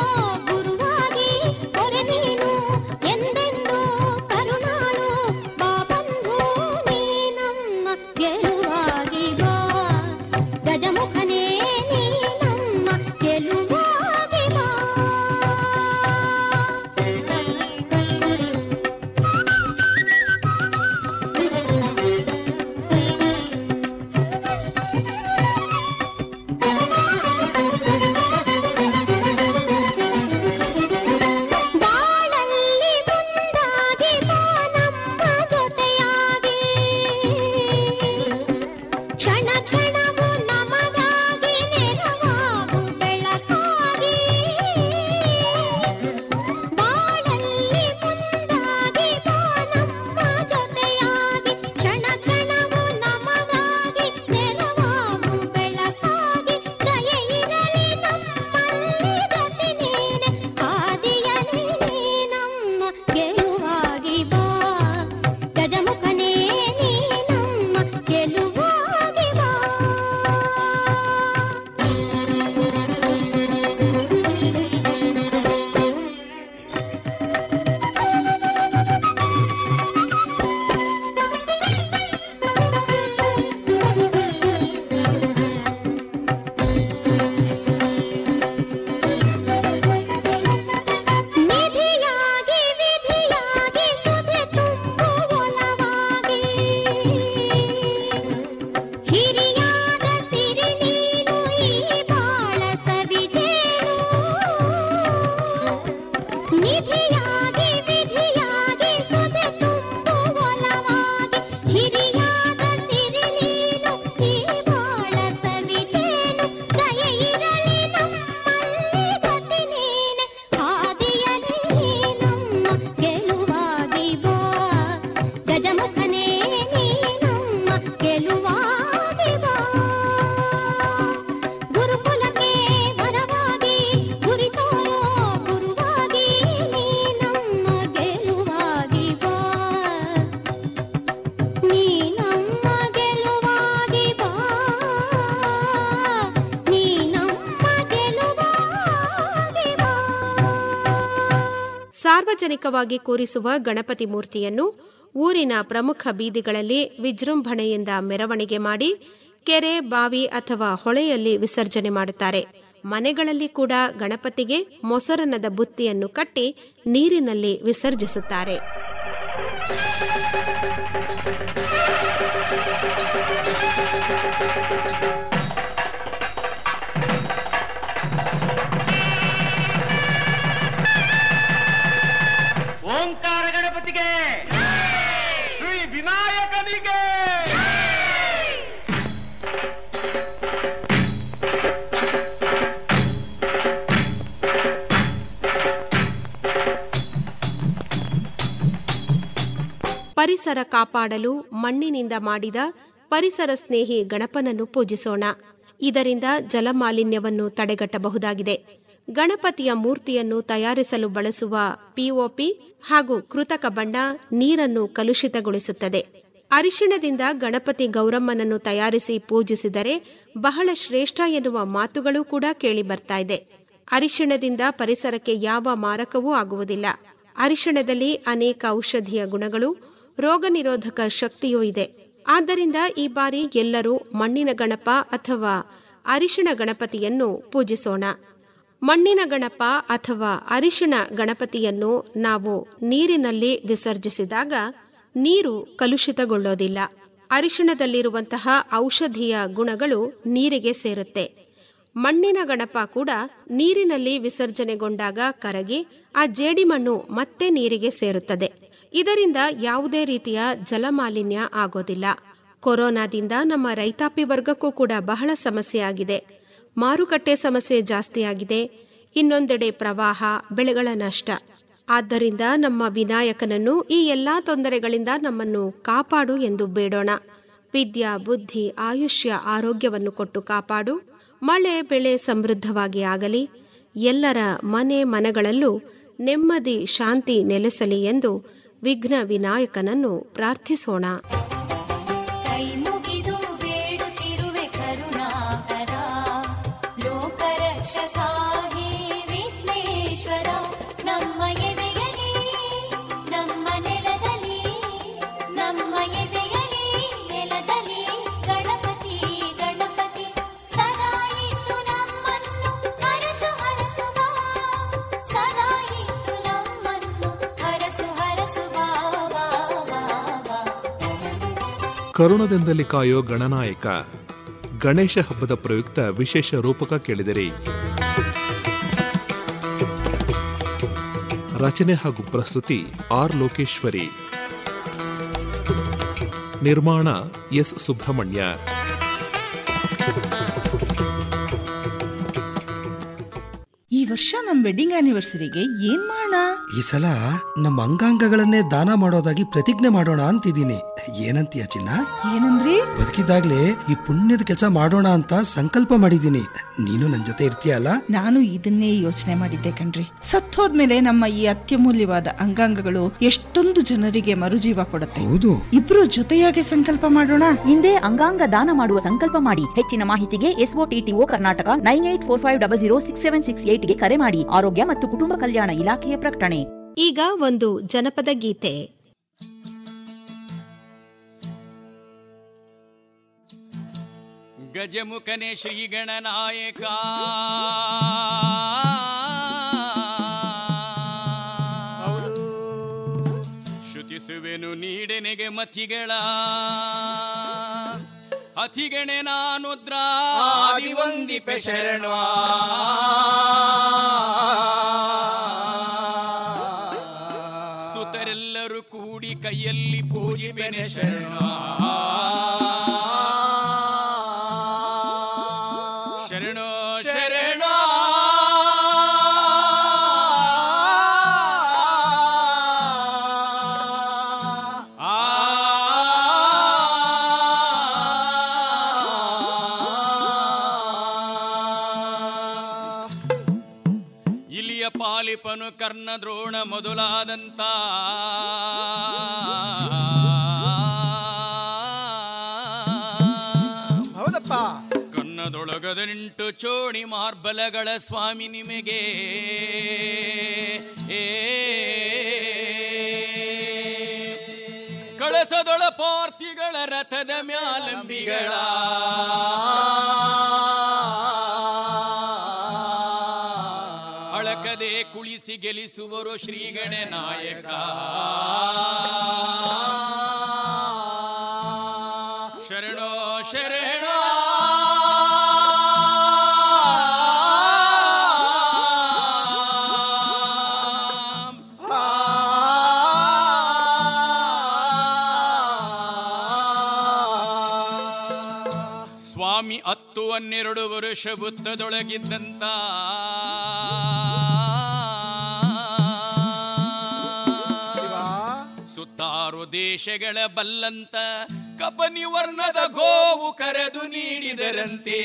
ಸಾರ್ವಜನಿಕವಾಗಿ ಕೂರಿಸುವ ಗಣಪತಿ ಮೂರ್ತಿಯನ್ನು ಊರಿನ ಪ್ರಮುಖ ಬೀದಿಗಳಲ್ಲಿ ವಿಜೃಂಭಣೆಯಿಂದ ಮೆರವಣಿಗೆ ಮಾಡಿ ಕೆರೆ ಬಾವಿ ಅಥವಾ ಹೊಳೆಯಲ್ಲಿ ವಿಸರ್ಜನೆ ಮಾಡುತ್ತಾರೆ ಮನೆಗಳಲ್ಲಿ ಕೂಡ ಗಣಪತಿಗೆ ಮೊಸರನ್ನದ ಬುತ್ತಿಯನ್ನು ಕಟ್ಟಿ ನೀರಿನಲ್ಲಿ ವಿಸರ್ಜಿಸುತ್ತಾರೆ ಓಂಕಾರ ಗಣಪತಿಗೆ ಶ್ರೀ ವಿನಾಯಕನಿಗೆ ಪರಿಸರ ಕಾಪಾಡಲು ಮಣ್ಣಿನಿಂದ ಮಾಡಿದ ಪರಿಸರ ಸ್ನೇಹಿ ಗಣಪನನ್ನು ಪೂಜಿಸೋಣ ಇದರಿಂದ ಜಲಮಾಲಿನ್ಯವನ್ನು ತಡೆಗಟ್ಟಬಹುದಾಗಿದೆ ಗಣಪತಿಯ ಮೂರ್ತಿಯನ್ನು ತಯಾರಿಸಲು ಬಳಸುವ ಪಿಒಪಿ ಹಾಗೂ ಕೃತಕ ಬಣ್ಣ ನೀರನ್ನು ಕಲುಷಿತಗೊಳಿಸುತ್ತದೆ ಅರಿಶಿಣದಿಂದ ಗಣಪತಿ ಗೌರಮ್ಮನನ್ನು ತಯಾರಿಸಿ ಪೂಜಿಸಿದರೆ ಬಹಳ ಶ್ರೇಷ್ಠ ಎನ್ನುವ ಮಾತುಗಳು ಕೂಡ ಕೇಳಿ ಬರ್ತಾ ಇದೆ ಅರಿಶಿಣದಿಂದ ಪರಿಸರಕ್ಕೆ ಯಾವ ಮಾರಕವೂ ಆಗುವುದಿಲ್ಲ ಅರಿಶಿಣದಲ್ಲಿ ಅನೇಕ ಔಷಧೀಯ ಗುಣಗಳು ರೋಗ ನಿರೋಧಕ ಶಕ್ತಿಯೂ ಇದೆ ಆದ್ದರಿಂದ ಈ ಬಾರಿ ಎಲ್ಲರೂ ಮಣ್ಣಿನ ಗಣಪ ಅಥವಾ ಅರಿಶಿಣ ಗಣಪತಿಯನ್ನು ಪೂಜಿಸೋಣ ಮಣ್ಣಿನ ಗಣಪ ಅಥವಾ ಅರಿಶಿಣ ಗಣಪತಿಯನ್ನು ನಾವು ನೀರಿನಲ್ಲಿ ವಿಸರ್ಜಿಸಿದಾಗ ನೀರು ಕಲುಷಿತಗೊಳ್ಳೋದಿಲ್ಲ ಅರಿಶಿಣದಲ್ಲಿರುವಂತಹ ಔಷಧೀಯ ಗುಣಗಳು ನೀರಿಗೆ ಸೇರುತ್ತೆ ಮಣ್ಣಿನ ಗಣಪ ಕೂಡ ನೀರಿನಲ್ಲಿ ವಿಸರ್ಜನೆಗೊಂಡಾಗ ಕರಗಿ ಆ ಜೇಡಿಮಣ್ಣು ಮತ್ತೆ ನೀರಿಗೆ ಸೇರುತ್ತದೆ ಇದರಿಂದ ಯಾವುದೇ ರೀತಿಯ ಜಲಮಾಲಿನ್ಯ ಆಗೋದಿಲ್ಲ ಕೊರೋನಾದಿಂದ ನಮ್ಮ ರೈತಾಪಿ ವರ್ಗಕ್ಕೂ ಕೂಡ ಬಹಳ ಸಮಸ್ಯೆ ಆಗಿದೆ ಮಾರುಕಟ್ಟೆ ಸಮಸ್ಯೆ ಜಾಸ್ತಿಯಾಗಿದೆ ಇನ್ನೊಂದೆಡೆ ಪ್ರವಾಹ ಬೆಳೆಗಳ ನಷ್ಟ ಆದ್ದರಿಂದ ನಮ್ಮ ವಿನಾಯಕನನ್ನು ಈ ಎಲ್ಲಾ ತೊಂದರೆಗಳಿಂದ ನಮ್ಮನ್ನು ಕಾಪಾಡು ಎಂದು ಬೇಡೋಣ ವಿದ್ಯಾ ಬುದ್ಧಿ ಆಯುಷ್ಯ ಆರೋಗ್ಯವನ್ನು ಕೊಟ್ಟು ಕಾಪಾಡು ಮಳೆ ಬೆಳೆ ಸಮೃದ್ಧವಾಗಿ ಆಗಲಿ ಎಲ್ಲರ ಮನೆ ಮನಗಳಲ್ಲೂ ನೆಮ್ಮದಿ ಶಾಂತಿ ನೆಲೆಸಲಿ ಎಂದು ವಿಘ್ನ ವಿನಾಯಕನನ್ನು ಪ್ರಾರ್ಥಿಸೋಣ ಕೈ ಮುಗಿದು ಬೇಡುತ್ತಿರುವೆ ಕರುಣಾಕರ ಲೋಕರಕ್ಷಕ ಹೇ ವಿಘ್ನೇಶ್ವರ ನಮ್ಮ ಎದೆಯಲಿ ನಮ್ಮ ನೆಲದಲ್ಲಿ ನಮ್ಮ ಎದೆಯಲಿ ನೆಲದಲ್ಲಿ ಗಣಪತಿ ಗಣಪತಿ ಸದಾ ಇದ್ದು ನಮ್ಮನ್ನು ಹರಸು ಹರಸು ಬಾ ಸದಾ ಇದ್ದು ನಮ್ಮನ್ನು ಹರಸು ಹರಸು ಬಾ ಬಾ ಬಾ ಬಾ ಕರುಣದಿಂದಲೇ ಕಾಯೋ ಗಣನಾಯಕ ಗಣೇಶ ಹಬ್ಬದ ಪ್ರಯುಕ್ತ ವಿಶೇಷ ರೂಪಕ ಕೇಳಿದಿರಿ ರಚನೆ ಹಾಗೂ ಪ್ರಸ್ತುತಿ ಆರ್ ಲೋಕೇಶ್ವರಿ ನಿರ್ಮಾಣ ಎಸ್ ಸುಬ್ರಹ್ಮಣ್ಯ ಈ ವರ್ಷ ನಮ್ ವೆಡ್ಡಿಂಗ್ ಆನಿವರ್ಸರಿಗೆ ಏನ್ ಮಾಡೋಣ ಈ ಸಲ ನಮ್ಮ ಅಂಗಾಂಗಗಳನ್ನೇ ದಾನ ಮಾಡೋದಾಗಿ ಪ್ರತಿಜ್ಞೆ ಮಾಡೋಣ ಅಂತಿದ್ದೀನಿ ಏನಂತೀಯ ಚಿನ್ನ ಏನಂದ್ರಿ ಬದುಕಿದಾಗ್ಲೇ ಈ ಪುಣ್ಯದ ಕೆಲಸ ಮಾಡೋಣ ಅಂತ ಸಂಕಲ್ಪ ಮಾಡಿದ್ದೀನಿ ನೀನು ನನ್ ಜೊತೆ ಇರ್ತೀಯಲ್ಲ ನಾನು ಇದನ್ನೇ ಯೋಚನೆ ಮಾಡಿದ್ದೆ ಕಣ್ರಿ ಸತ್ತೋದ್ಮೇಲೆ ನಮ್ಮ ಈ ಅತ್ಯಮೂಲ್ಯವಾದ ಅಂಗಾಂಗಗಳು ಎಷ್ಟೊಂದು ಜನರಿಗೆ ಮರುಜೀವ ಕೊಡುತ್ತೆ ಹೌದು ಇಬ್ರು ಜೊತೆಯಾಗಿ ಸಂಕಲ್ಪ ಮಾಡೋಣ ಹಿಂದೆ ಅಂಗಾಂಗ ದಾನ ಮಾಡುವ ಸಂಕಲ್ಪ ಮಾಡಿ ಹೆಚ್ಚಿನ ಮಾಹಿತಿಗೆ SOTTO Karnataka nine eight four five double zero six seven six ಏಟ್ಗೆ ಕರೆ ಮಾಡಿ ಆರೋಗ್ಯ ಮತ್ತು ಕುಟುಂಬ ಕಲ್ಯಾಣ ಇಲಾಖೆಯ ಪ್ರಕಟಣೆ ಈಗ ಒಂದು ಜನಪದ ಗೀತೆ ಗಜಮುಖನೆ ಶ್ರೀಗಣನಾಯಕ ಶ್ರುತಿಸುವೆನು ನೀಡೆನೆಗೆ ಮತಿಗಳ ಅತಿಗಣೆ ನಾನುದ್ರ ಆದಿವಂದಿಪೆ ಶರಣು. ಸುತರೆಲ್ಲರೂ ಕೂಡಿ ಕೈಯಲ್ಲಿ ಪೂಜಿಪೆನೆ ಶರಣ ಶರಣೋ ಶರಣೋ ಇಲಿಯ ಪಾಲಿಪನು ಕರ್ಣ ದ್ರೋಣ ಮೊದಲಾದಂತ ಹೌದಪ್ಪ ಕನ್ನದೊಳಗದ ನಿಂಟು ಚೋಣಿ ಮಾರ್ಬಲಗಳ ಸ್ವಾಮಿ ನಿಮಗೆ ಏ ಕಳಸದೊಳ ಪಾರ್ಥಿಗಳ ರಥದ ಮ್ಯಾಲಂಬಿಗಳ ಅಳಕದೆ ಕುಳಿಸಿ ಗೆಲಿಸುವರು ಶ್ರೀಗಣೆ ನಾಯಕ ಶರಣೋ ಶರಣೋ ಸ್ವಾಮಿ ಹತ್ತು ಹನ್ನೆರಡು ವರುಷ ಬುತ್ತದೊಳಗಿದ್ದಂತ ಸುತ್ತಾರು ದೇಶಗಳ ಬಲ್ಲಂತ ಕಪನಿ ವರ್ಣದ ಗೋವು ಕರೆದು ನೀಡಿದರಂತೆ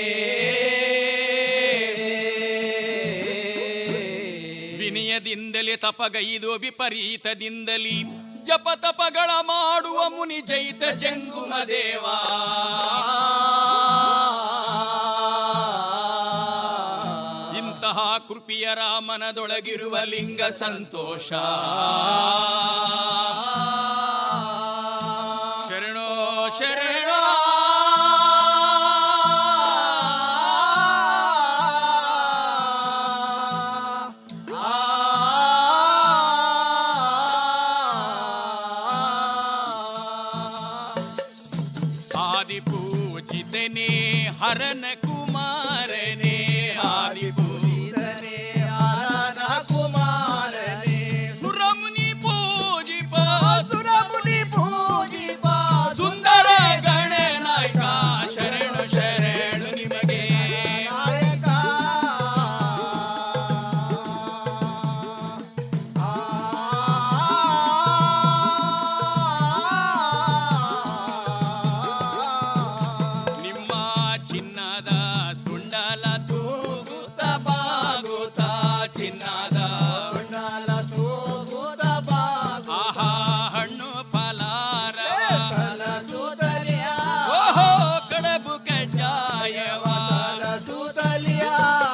ವಿನಯದಿಂದಲೇ ತಪಗೈದು ವಿಪರೀತದಿಂದಲೇ ಜಪ ತಪಗಳ ಮಾಡುವ ಮುನಿ ಚೈತ ಜಂಗುಮ ದೇವ ಇಂತಹ ಕೃಪಿಯ ರಾಮನದೊಳಗಿರುವ ಲಿಂಗ ಸಂತೋಷ ಶರಣೋ ಶರಣೋ ಆದಿಪೂಜಿತನೇ ಹರನ ಕುಮಾರನೇ ಆದಿಪೂಜಿತನೇ ಹರನ ಕುಮಾರನೇ ಸುರಮುನಿ ಪೂಜಿಪ ಸುರಮುನಿ ಪೂಜಿಪ ಸುಂದರ ಗಣನಾಯಕ ಶರಣು ಶರಣು ನಿಮಗೆ ನಾಯಕ ನಿಮ್ಮ ಚಿನ್ನದ ಸುಂಡಲ ತೂಗುತ್ತ ಬಾಗುತ್ತ ಚಿನ್ನದ ಸುಂಡಲ ತೂಗುತ್ತ ಬಾಗು ಆಹಾ ಹಣ್ಣು ಫಲಾರ ಓಹೋ ಕಡಬು ಕಜ್ಜಾಯವ ಸೂತಲಿಯ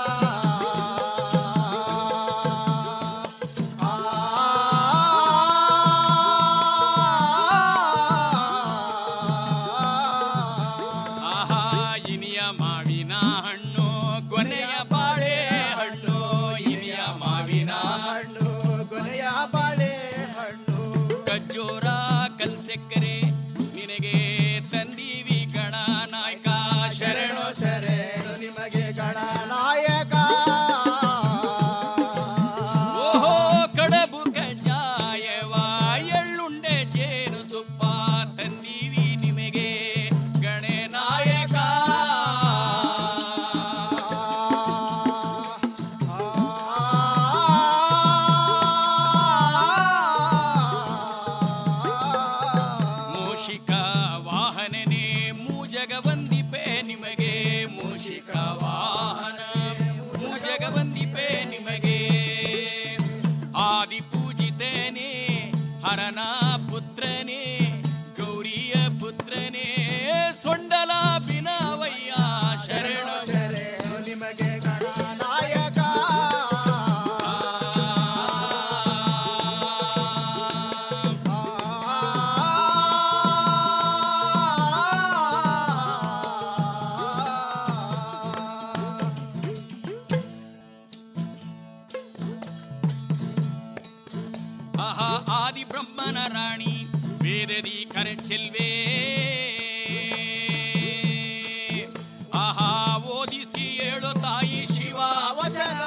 ಆಹಾ ಇನಿಯ ಮಾವಿನ ಹಣ್ಣು ಕೊನೆಯ ಬಾಳೆ ಹಣ್ಣು ಇನಿಯ ಮಾವಿನ ಹಣ್ಣು ಕೊನೆಯ ಬಾಳೆ ಹಣ್ಣು ಕಜ್ಜೋರ ಕಲ್ಸೆಕ್ಕರೆ ನಿನಗೆ ತಂದೀವಿ ಗಣ ನಾಯಕ ಶರಣು ಶರಣು ನಿಮಗೆ ಗಣ ನಾಯಕ ಓಹೋ ಕಡಬು ಕಜ್ಜಾಯವ ಎಳ್ಳುಂಡೆ ಜೇನು ತುಪ್ಪ ತಂದೀವಿ ನಿಮಗೆ ಗಣೆ ನಾಯಕ ಮೂಷಿಕ ವಾಹನನೇ ಮೂಜಗ ವಂದಿಪೆ ನಿಮಗೆ ಮೂಷಿಕ ವಾಹನ ಮೂಜಗ ವಂದಿಪೆ ನಿಮಗೆ ಆದಿ ಪೂಜಿತನೇ ಹರನ ಪುತ್ರನೇ ಗೌರಿಯ ಪುತ್ರನೇ ಸೊಂಡಲ ಬಿನವಯ್ಯ ಶರಣು ಶರಣು ನಿಮಗೆ ಗಣನಾಯಕ ಆಹಾ ಆದಿ ಬ್ರಹ್ಮನ ರಾಣಿ ವೇದದಿ ಕರಚೆಲ್ವೇ ಆಹಾ ಓದಿಸಿ ಏಳು ತಾಯಿ ಶಿವ ವಚನ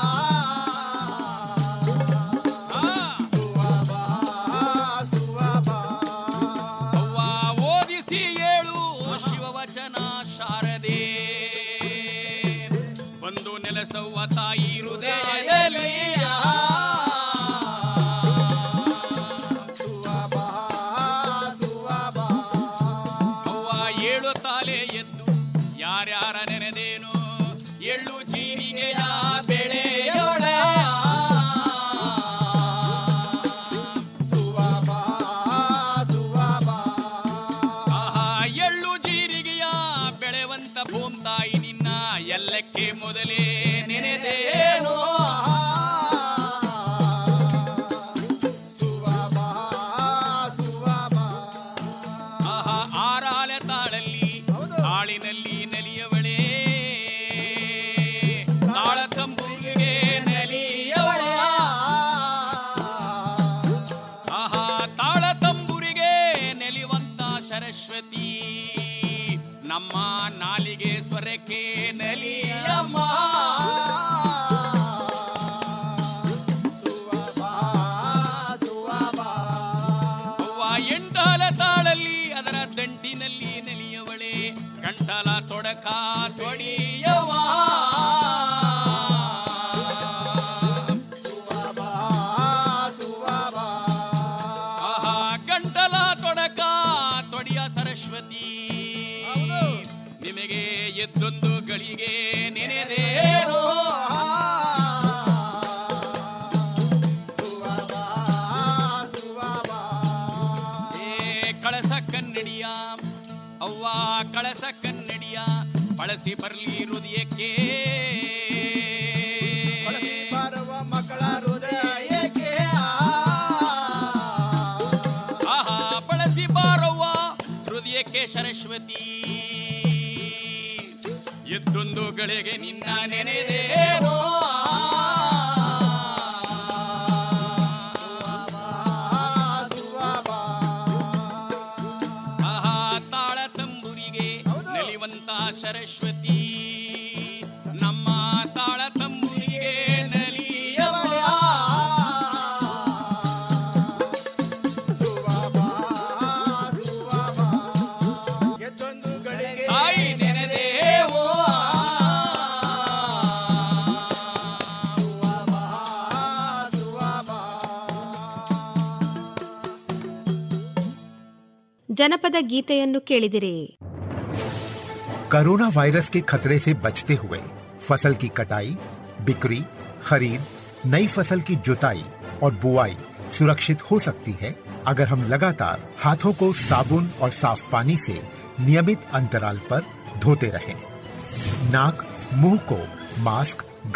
ಅವ್ವ ಓದಿಸಿ ಏಳು ಶಿವವಚನ ಶಾರದೆ ಒಂದು ನೆಲಸವ್ವ ತಾಯಿ ಹೃದಯದಲ್ಲಿ ಅವ್ವ ಏಳು ತಾಲೆ ಎದ್ದು ಯಾರ್ಯಾರ ನೆನೆದೇನು ಎಳ್ಳು ಜೀರಿಗೆಯ ಬೆಳೆಯೋಳ ಆಹಾ ಎಳ್ಳು ಜೀರಿಗೆಯ ಬೆಳೆವಂತ ಭೂಮ್ ತಾಯಿ ನಿನ್ನ ಎಲ್ಲಕ್ಕೆ ಮೊದಲೇ ನೆನೆದೇನು ಸರಸ್ವತಿ ನಮ್ಮ ನಾಲಿಗೆ ಸ್ವರಕ್ಕೆ ನಲಿಯಮ್ಮ ಅವ್ವ ಎಂಟಾಲ ತಾಳಲ್ಲಿ ಅದರ ದಂಟಿನಲ್ಲಿ ನೆಲಿಯವಳೆ ಕಂಠಲ ತೊಡಕ ತೊಡಿಯವ ಆಹಾ ಗಂಟಲ ತೊಡಕ ತೊಡಿಯ ಸರಸ್ವತಿ ನಿಮಗೆ ಎದ್ದೊಂದು ಗಳಿಗೆ ನೆನೆದೇನೋ ಏ ಕಳಸ ಕನ್ನಡಿಯ ಅವ್ವ ಕಳಸ ಕನ್ನಡಿಯ ಬಳಸಿ ಬರ್ಲಿ ಹೃದಯಕ್ಕೆ ಮಕ್ಕಳ ಹೃದಯಕ್ಕೆ ಆಹಾ ಬಳಸಿ ಬಾರವ್ವ ಹೃದಯಕ್ಕೆ ಸರಸ್ವತಿ ಎದ್ದೊಂದು ಗಳಿಗೆ ನಿನ್ನ ನೆನೆದೇನೋ ಆಹಾ ತಾಳ ತಂಬುರಿಗೆ ನಲಿವಂತ ಸರಸ್ವತಿ ನಮ್ಮ ತಾಳ ತಂಬುರಿಗೆ ನಲಿಯವ ತಾಯಿ ನೆನೆದೇವೋ ಜನಪದ ಗೀತೆಯನ್ನು ಕೇಳಿದಿರಿ कोरोना वायरस के खतरे से बचते हुए फसल की कटाई बिक्री खरीद नई फसल की जुताई और बुआई सुरक्षित हो सकती है अगर हम लगातार हाथों को साबुन और साफ पानी से नियमित अंतराल पर धोते रहें। नाक मुंह को मास्क